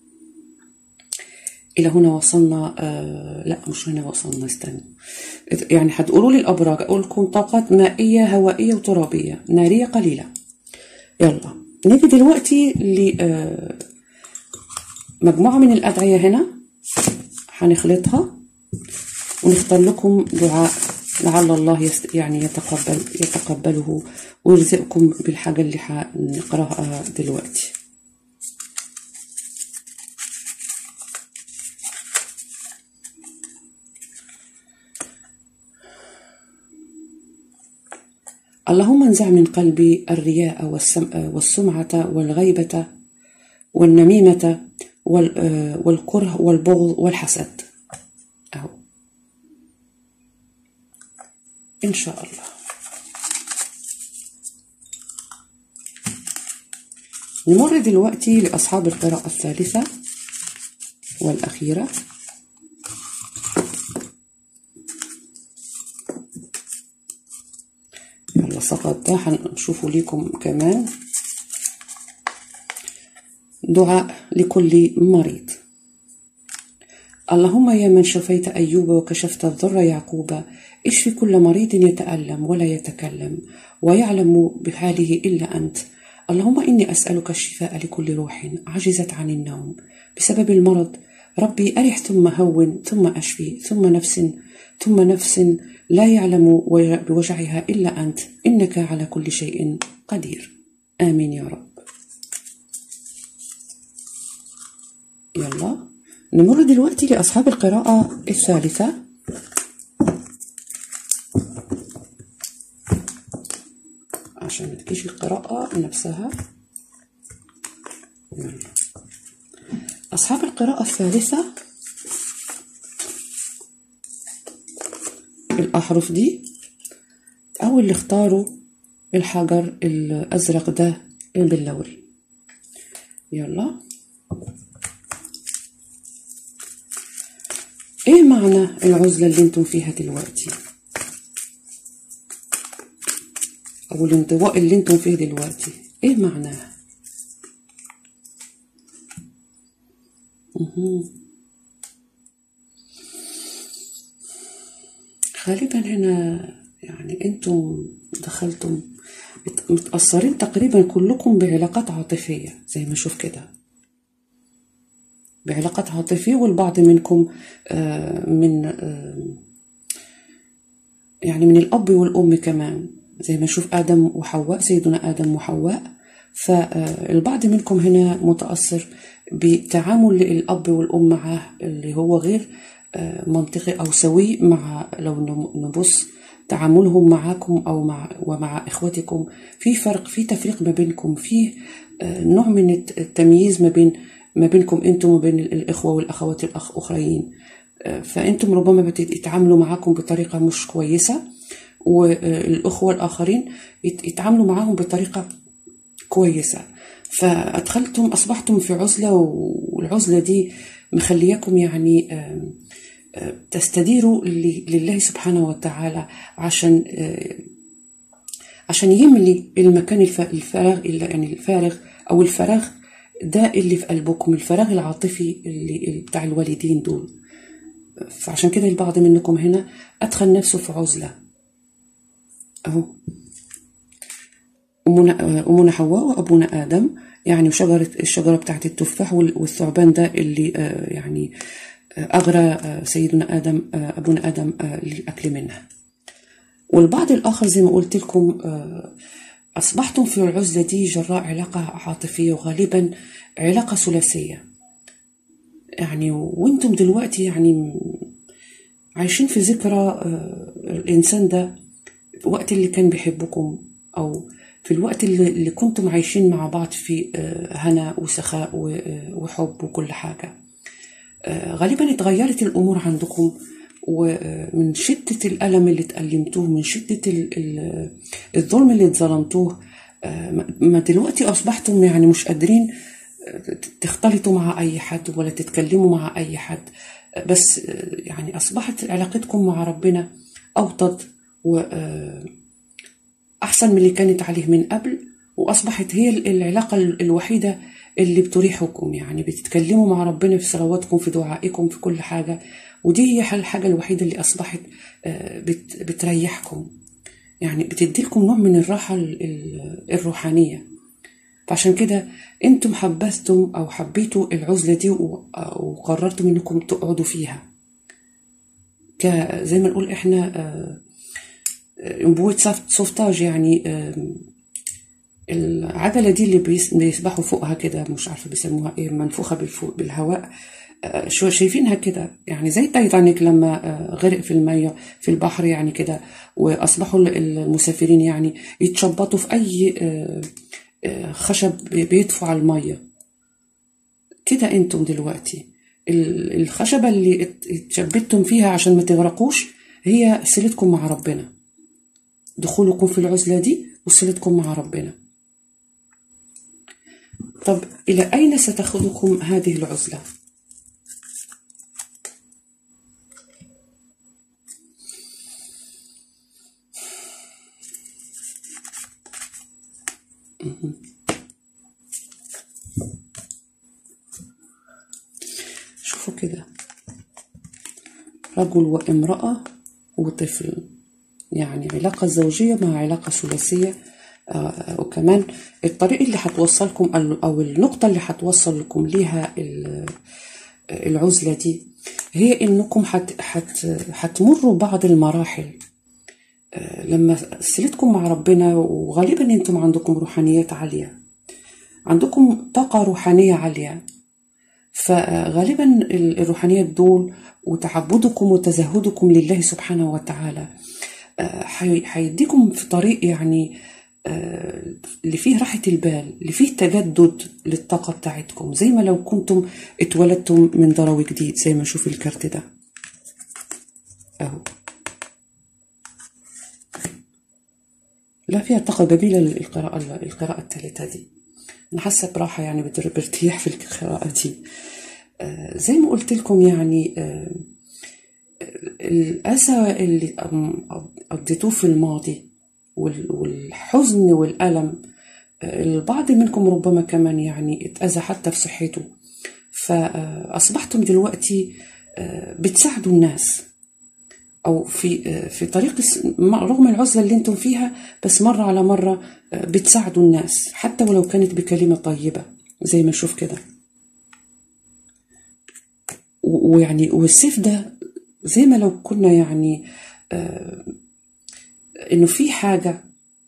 الى هنا وصلنا آه لا مش هنا وصلنا استنوا يعني هتقولوا لي الابراج اقول لكم طاقات مائيه هوائيه وترابيه ناريه قليله يلا نيجي دلوقتي ل آه مجموعه من الادعيه هنا هنخلطها ونختار لكم دعاء لعل الله يست يعني يتقبل يتقبله ويرزقكم بالحاجة اللي هنقراها دلوقتي اللهم انزع من قلبي الرياء والسمعة والغيبة والنميمة والكره والبغض والحسد أهو إن شاء الله نمر دلوقتي لأصحاب القراءة الثالثة والأخيرة يلا سقط ده هنشوفه ليكم كمان دعاء لكل مريض اللهم يا من شفيت أيوب وكشفت الضر يعقوب اشف كل مريض يتألم ولا يتكلم ويعلم بحاله إلا أنت اللهم إني أسألك الشفاء لكل روح عجزت عن النوم بسبب المرض ربي أرح ثم هون ثم أشفي ثم نفس ثم نفس لا يعلم بوجعها إلا أنت إنك على كل شيء قدير آمين يا رب يلا نمر دلوقتي لأصحاب القراءة الثالثة عشان ما تجيش القراءة نفسها يلا أصحاب القراءة الثالثة الأحرف دي أو اللي اختاروا الحجر الأزرق ده باللوري يلا ايه معنى العزلة اللي انتم فيها دلوقتي او الانطواء اللي انتم فيه دلوقتي ايه معناه غالبا هنا يعني انتم دخلتم متأثرين تقريبا كلكم بعلاقات عاطفية زي ما اشوف كده بعلاقات عاطفية والبعض منكم من يعني من الأب والأم كمان زي ما نشوف آدم وحواء سيدنا آدم وحواء فالبعض منكم هنا متأثر بتعامل الأب والأم معاه اللي هو غير منطقي أو سوي مع لو نبص تعاملهم معكم أو مع ومع إخوتكم في فرق في تفريق ما بينكم في نوع من التمييز ما بين ما بينكم انتم وبين الاخوه والاخوات الاخرين فانتم ربما بتتعاملوا معاكم بطريقه مش كويسه والاخوه الاخرين يتعاملوا معاهم بطريقه كويسه فادخلتم اصبحتم في عزله والعزله دي مخلياكم يعني تستديروا لله سبحانه وتعالى عشان عشان يملي المكان الفارغ يعني الفارغ او الفراغ ده اللي في قلبكم الفراغ العاطفي اللي بتاع الوالدين دول فعشان كده البعض منكم هنا أدخل نفسه في عزلة أهو أمنا, أمنا حواء وأبونا آدم يعني وشجرة الشجرة بتاعت التفاح والثعبان ده اللي يعني أغرى سيدنا آدم أبونا آدم للأكل منها والبعض الآخر زي ما قلت لكم أصبحتم في العزلة دي جراء علاقة عاطفية وغالبا علاقة ثلاثية يعني وانتم دلوقتي يعني عايشين في ذكرى الإنسان ده وقت اللي كان بيحبكم أو في الوقت اللي, اللي كنتم عايشين مع بعض في هنا وسخاء وحب وكل حاجة غالبا اتغيرت الأمور عندكم ومن شدة الألم اللي اتألمتوه من شدة الظلم اللي اتظلمتوه ما دلوقتي أصبحتم يعني مش قادرين تختلطوا مع أي حد ولا تتكلموا مع أي حد بس يعني أصبحت علاقتكم مع ربنا أوطد وأحسن من اللي كانت عليه من قبل وأصبحت هي العلاقة الوحيدة اللي بتريحكم يعني بتتكلموا مع ربنا في صلواتكم في دعائكم في كل حاجة ودي هي الحاجة الوحيدة اللي أصبحت بتريحكم يعني بتديلكم نوع من الراحة الروحانية فعشان كده انتم حبستم او حبيتوا العزلة دي وقررتم انكم تقعدوا فيها زي ما نقول احنا انبوة سوفتاج يعني العجلة دي اللي بيسبحوا فوقها كده مش عارفة بيسموها ايه منفوخة بالهواء شو شايفينها كده يعني زي تايتانيك لما غرق في المية في البحر يعني كده وأصبحوا المسافرين يعني يتشبطوا في أي خشب بيدفوا على المية كده انتم دلوقتي الخشبة اللي اتشبتم فيها عشان ما تغرقوش هي صلتكم مع ربنا دخولكم في العزلة دي وصلتكم مع ربنا طب إلى أين ستأخذكم هذه العزلة؟ شوفوا كده رجل وامرأة وطفل يعني علاقة زوجية مع علاقة ثلاثية آه وكمان الطريق اللي هتوصلكم أو النقطة اللي هتوصل لكم ليها العزلة دي هي إنكم هت هت هتمروا بعض المراحل آه لما صلتكم مع ربنا وغالبا انتم عندكم روحانيات عالية عندكم طاقة روحانية عالية فغالبا الروحانيات دول وتعبدكم وتزهدكم لله سبحانه وتعالى هيديكم في طريق يعني اللي فيه راحة البال اللي فيه تجدد للطاقة بتاعتكم زي ما لو كنتم اتولدتم من ضروي جديد زي ما نشوف الكارت ده اهو لا فيها طاقة جميلة القراءة القراءة الثالثة دي أنا حاسة براحة يعني برتاح في القراءة دي آه زي ما قلت لكم يعني آه الأسى اللي قضيتوه في الماضي والحزن والألم آه البعض منكم ربما كمان يعني اتأذى حتى في صحته فأصبحتم دلوقتي بتساعدوا الناس او في في طريق رغم العزله اللي انتم فيها بس مره على مره بتساعدوا الناس حتى ولو كانت بكلمه طيبه زي ما نشوف كده ويعني والسيف ده زي ما لو كنا يعني آه انه في حاجه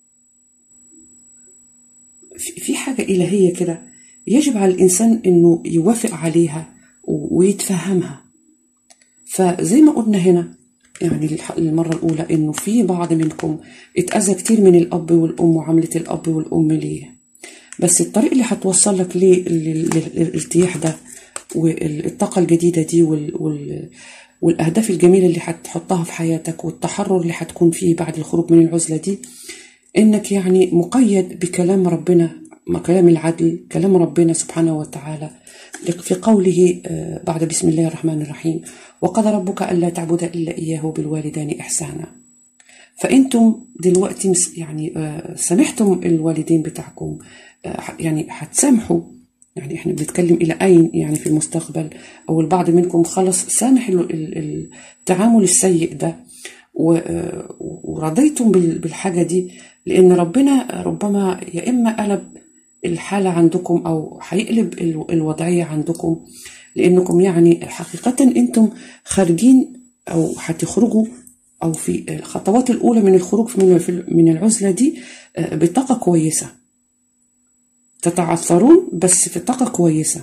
في حاجه الهيه كده يجب على الانسان انه يوافق عليها ويتفهمها فزي ما قلنا هنا يعني المرة الأولى إنه في بعض منكم اتأذى كتير من الأب والأم وعملة الأب والأم ليه بس الطريق اللي هتوصل لك للارتياح ده والطاقة الجديدة دي وال وال والأهداف الجميلة اللي هتحطها في حياتك والتحرر اللي هتكون فيه بعد الخروج من العزلة دي إنك يعني مقيد بكلام ربنا كلام العدل كلام ربنا سبحانه وتعالى في قوله بعد بسم الله الرحمن الرحيم وقضى ربك ألا تعبد إلا إياه بالوالدين إحسانا فأنتم دلوقتي يعني سامحتم الوالدين بتاعكم يعني هتسامحوا يعني احنا بنتكلم الى اين يعني في المستقبل او البعض منكم خلص سامح التعامل السيء ده ورضيتم بالحاجه دي لان ربنا ربما يا اما قلب الحاله عندكم او هيقلب الوضعيه عندكم لانكم يعني حقيقه انتم خارجين او هتخرجوا او في الخطوات الاولى من الخروج من من العزله دي بطاقه كويسه تتعثرون بس في طاقة كويسة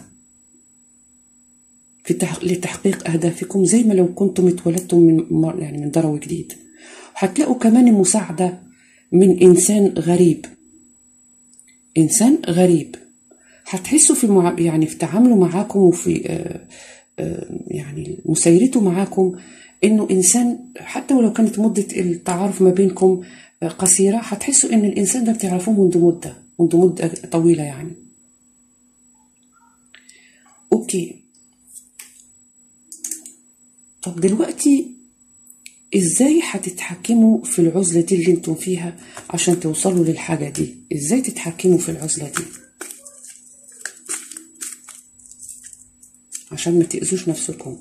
في تح... لتحقيق أهدافكم زي ما لو كنتم اتولدتم من يعني من ضروي جديد وهتلاقوا كمان المساعدة من إنسان غريب إنسان غريب هتحسوا في المع... يعني في تعامله معاكم وفي آه آه يعني مسيرته معاكم إنه إنسان حتى ولو كانت مدة التعارف ما بينكم قصيرة هتحسوا إن الإنسان ده بتعرفوه منذ مدة منذ مدة طويلة يعني أوكي طب دلوقتي ازاي هتتحكموا في العزلة دي اللي انتم فيها عشان توصلوا للحاجة دي ازاي تتحكموا في العزلة دي عشان ما تأذوش نفسكم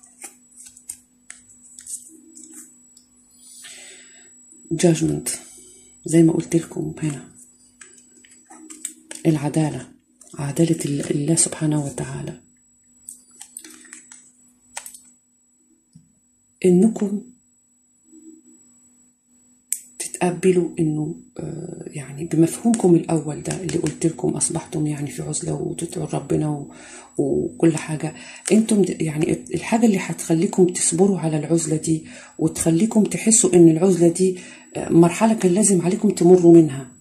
judgment زي ما قلت لكم هنا العدالة عدالة الله سبحانه وتعالى انكم تتقبلوا انه آه، يعني بمفهومكم الاول ده اللي قلت لكم اصبحتم يعني في عزله وتدعوا ربنا و- وكل حاجه انتم د- يعني الحاجه اللي هتخليكم تصبروا على العزله دي وتخليكم تحسوا ان العزله دي آه، مرحله كان لازم عليكم تمروا منها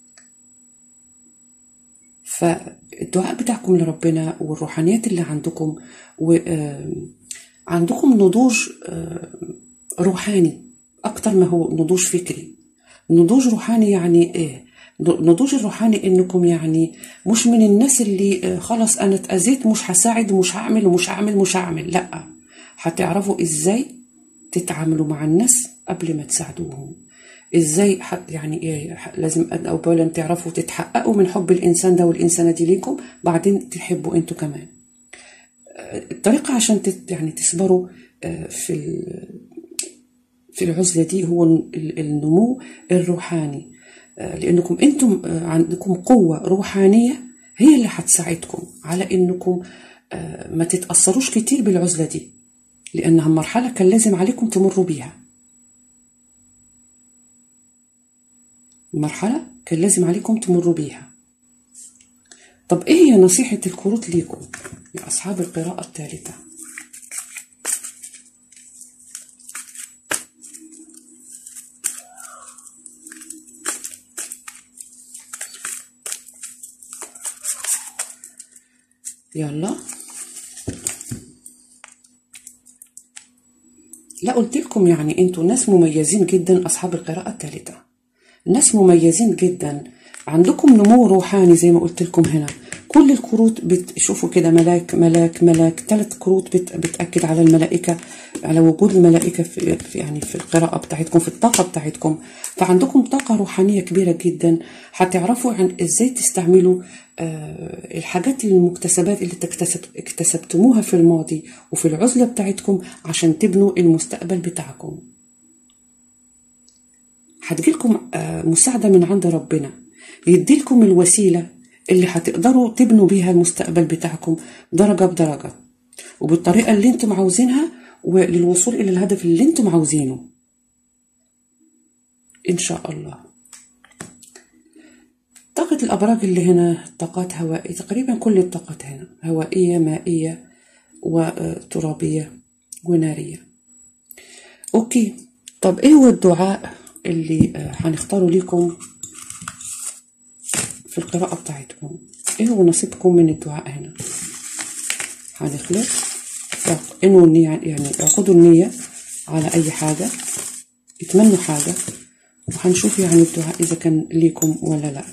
فالدعاء بتاعكم لربنا والروحانيات اللي عندكم وعندكم نضوج آه، روحاني أكتر ما هو نضوج فكري نضوج روحاني يعني إيه؟ نضوج الروحاني إنكم يعني مش من الناس اللي آه، خلاص أنا اتأذيت مش هساعد ومش هعمل ومش هعمل مش هعمل لأ هتعرفوا إزاي تتعاملوا مع الناس قبل ما تساعدوهم ازاي ح- يعني ايه ح- لازم أن- اولا تعرفوا تتحققوا من حب الانسان ده والانسانه دي ليكم بعدين تحبوا انتوا كمان آه، الطريقه عشان تت يعني تصبروا آه، في ال- في العزله دي هو ال- النمو الروحاني آه، لانكم انتم آه، عندكم قوه روحانيه هي اللي هتساعدكم على انكم آه، ما تتاثروش كتير بالعزله دي لانها مرحله كان لازم عليكم تمروا بيها مرحلة كان لازم عليكم تمروا بيها طب ايه هي نصيحة الكروت ليكم يا أصحاب القراءة الثالثة يلا لا قلت لكم يعني انتوا ناس مميزين جدا أصحاب القراءة الثالثة ناس مميزين جدا عندكم نمو روحاني زي ما قلت لكم هنا كل الكروت بتشوفوا كده ملاك ملاك ملاك ثلاث كروت بت بتأكد على الملائكة على وجود الملائكة في في- يعني في القراءة بتاعتكم في الطاقة بتاعتكم فعندكم طاقة روحانية كبيرة جدا هتعرفوا عن ازاي تستعملوا آه، الحاجات المكتسبات اللي تكتسب اكتسبتموها في الماضي وفي العزلة بتاعتكم عشان تبنوا المستقبل بتاعكم هتجيلكم آه، مساعدة من عند ربنا يديلكم الوسيلة اللي هتقدروا تبنوا بيها المستقبل بتاعكم درجة بدرجة وبالطريقة اللي انتم عاوزينها وللوصول إلى الهدف اللي انتم عاوزينه إن شاء الله طاقة الأبراج اللي هنا طاقات هوائية تقريبا كل الطاقات هنا هوائية مائية وترابية ونارية أوكي طب إيه هو الدعاء اللي آه، هنختاره لكم في القراءة بتاعتكم إيه هو نصيبكم من الدعاء هنا هنخلص إنه النية يعني اعقدوا النية على أي حاجة اتمنوا حاجة وهنشوف يعني الدعاء إذا كان ليكم ولا لأ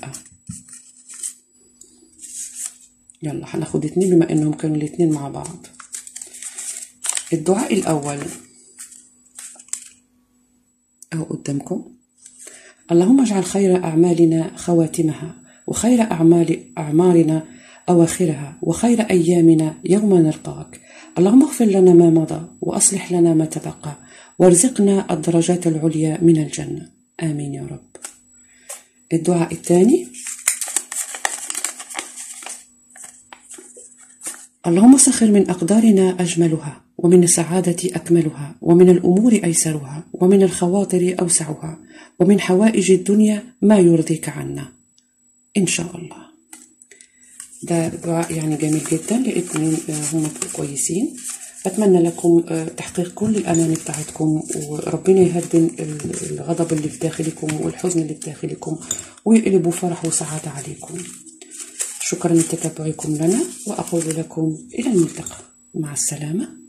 يلا هناخد اتنين بما إنهم كانوا الاتنين مع بعض الدعاء الأول أو قدامكم اللهم اجعل خير أعمالنا خواتمها وخير أعمال أعمارنا أواخرها وخير أيامنا يوم نلقاك اللهم اغفر لنا ما مضى وأصلح لنا ما تبقى وارزقنا الدرجات العليا من الجنة آمين يا رب الدعاء الثاني اللهم سخر من أقدارنا أجملها ومن السعادة أكملها ومن الأمور أيسرها ومن الخواطر أوسعها ومن حوائج الدنيا ما يرضيك عنا إن شاء الله ده دعاء يعني جميل جدا لأن هم كويسين أتمنى لكم آه، تحقيق كل الأمان بتاعتكم وربنا يهدن ال- الغضب اللي في داخلكم والحزن اللي في داخلكم ويقلبوا فرح وسعادة عليكم شكرا لتتبعكم لنا وأقول لكم إلى الملتقى مع السلامة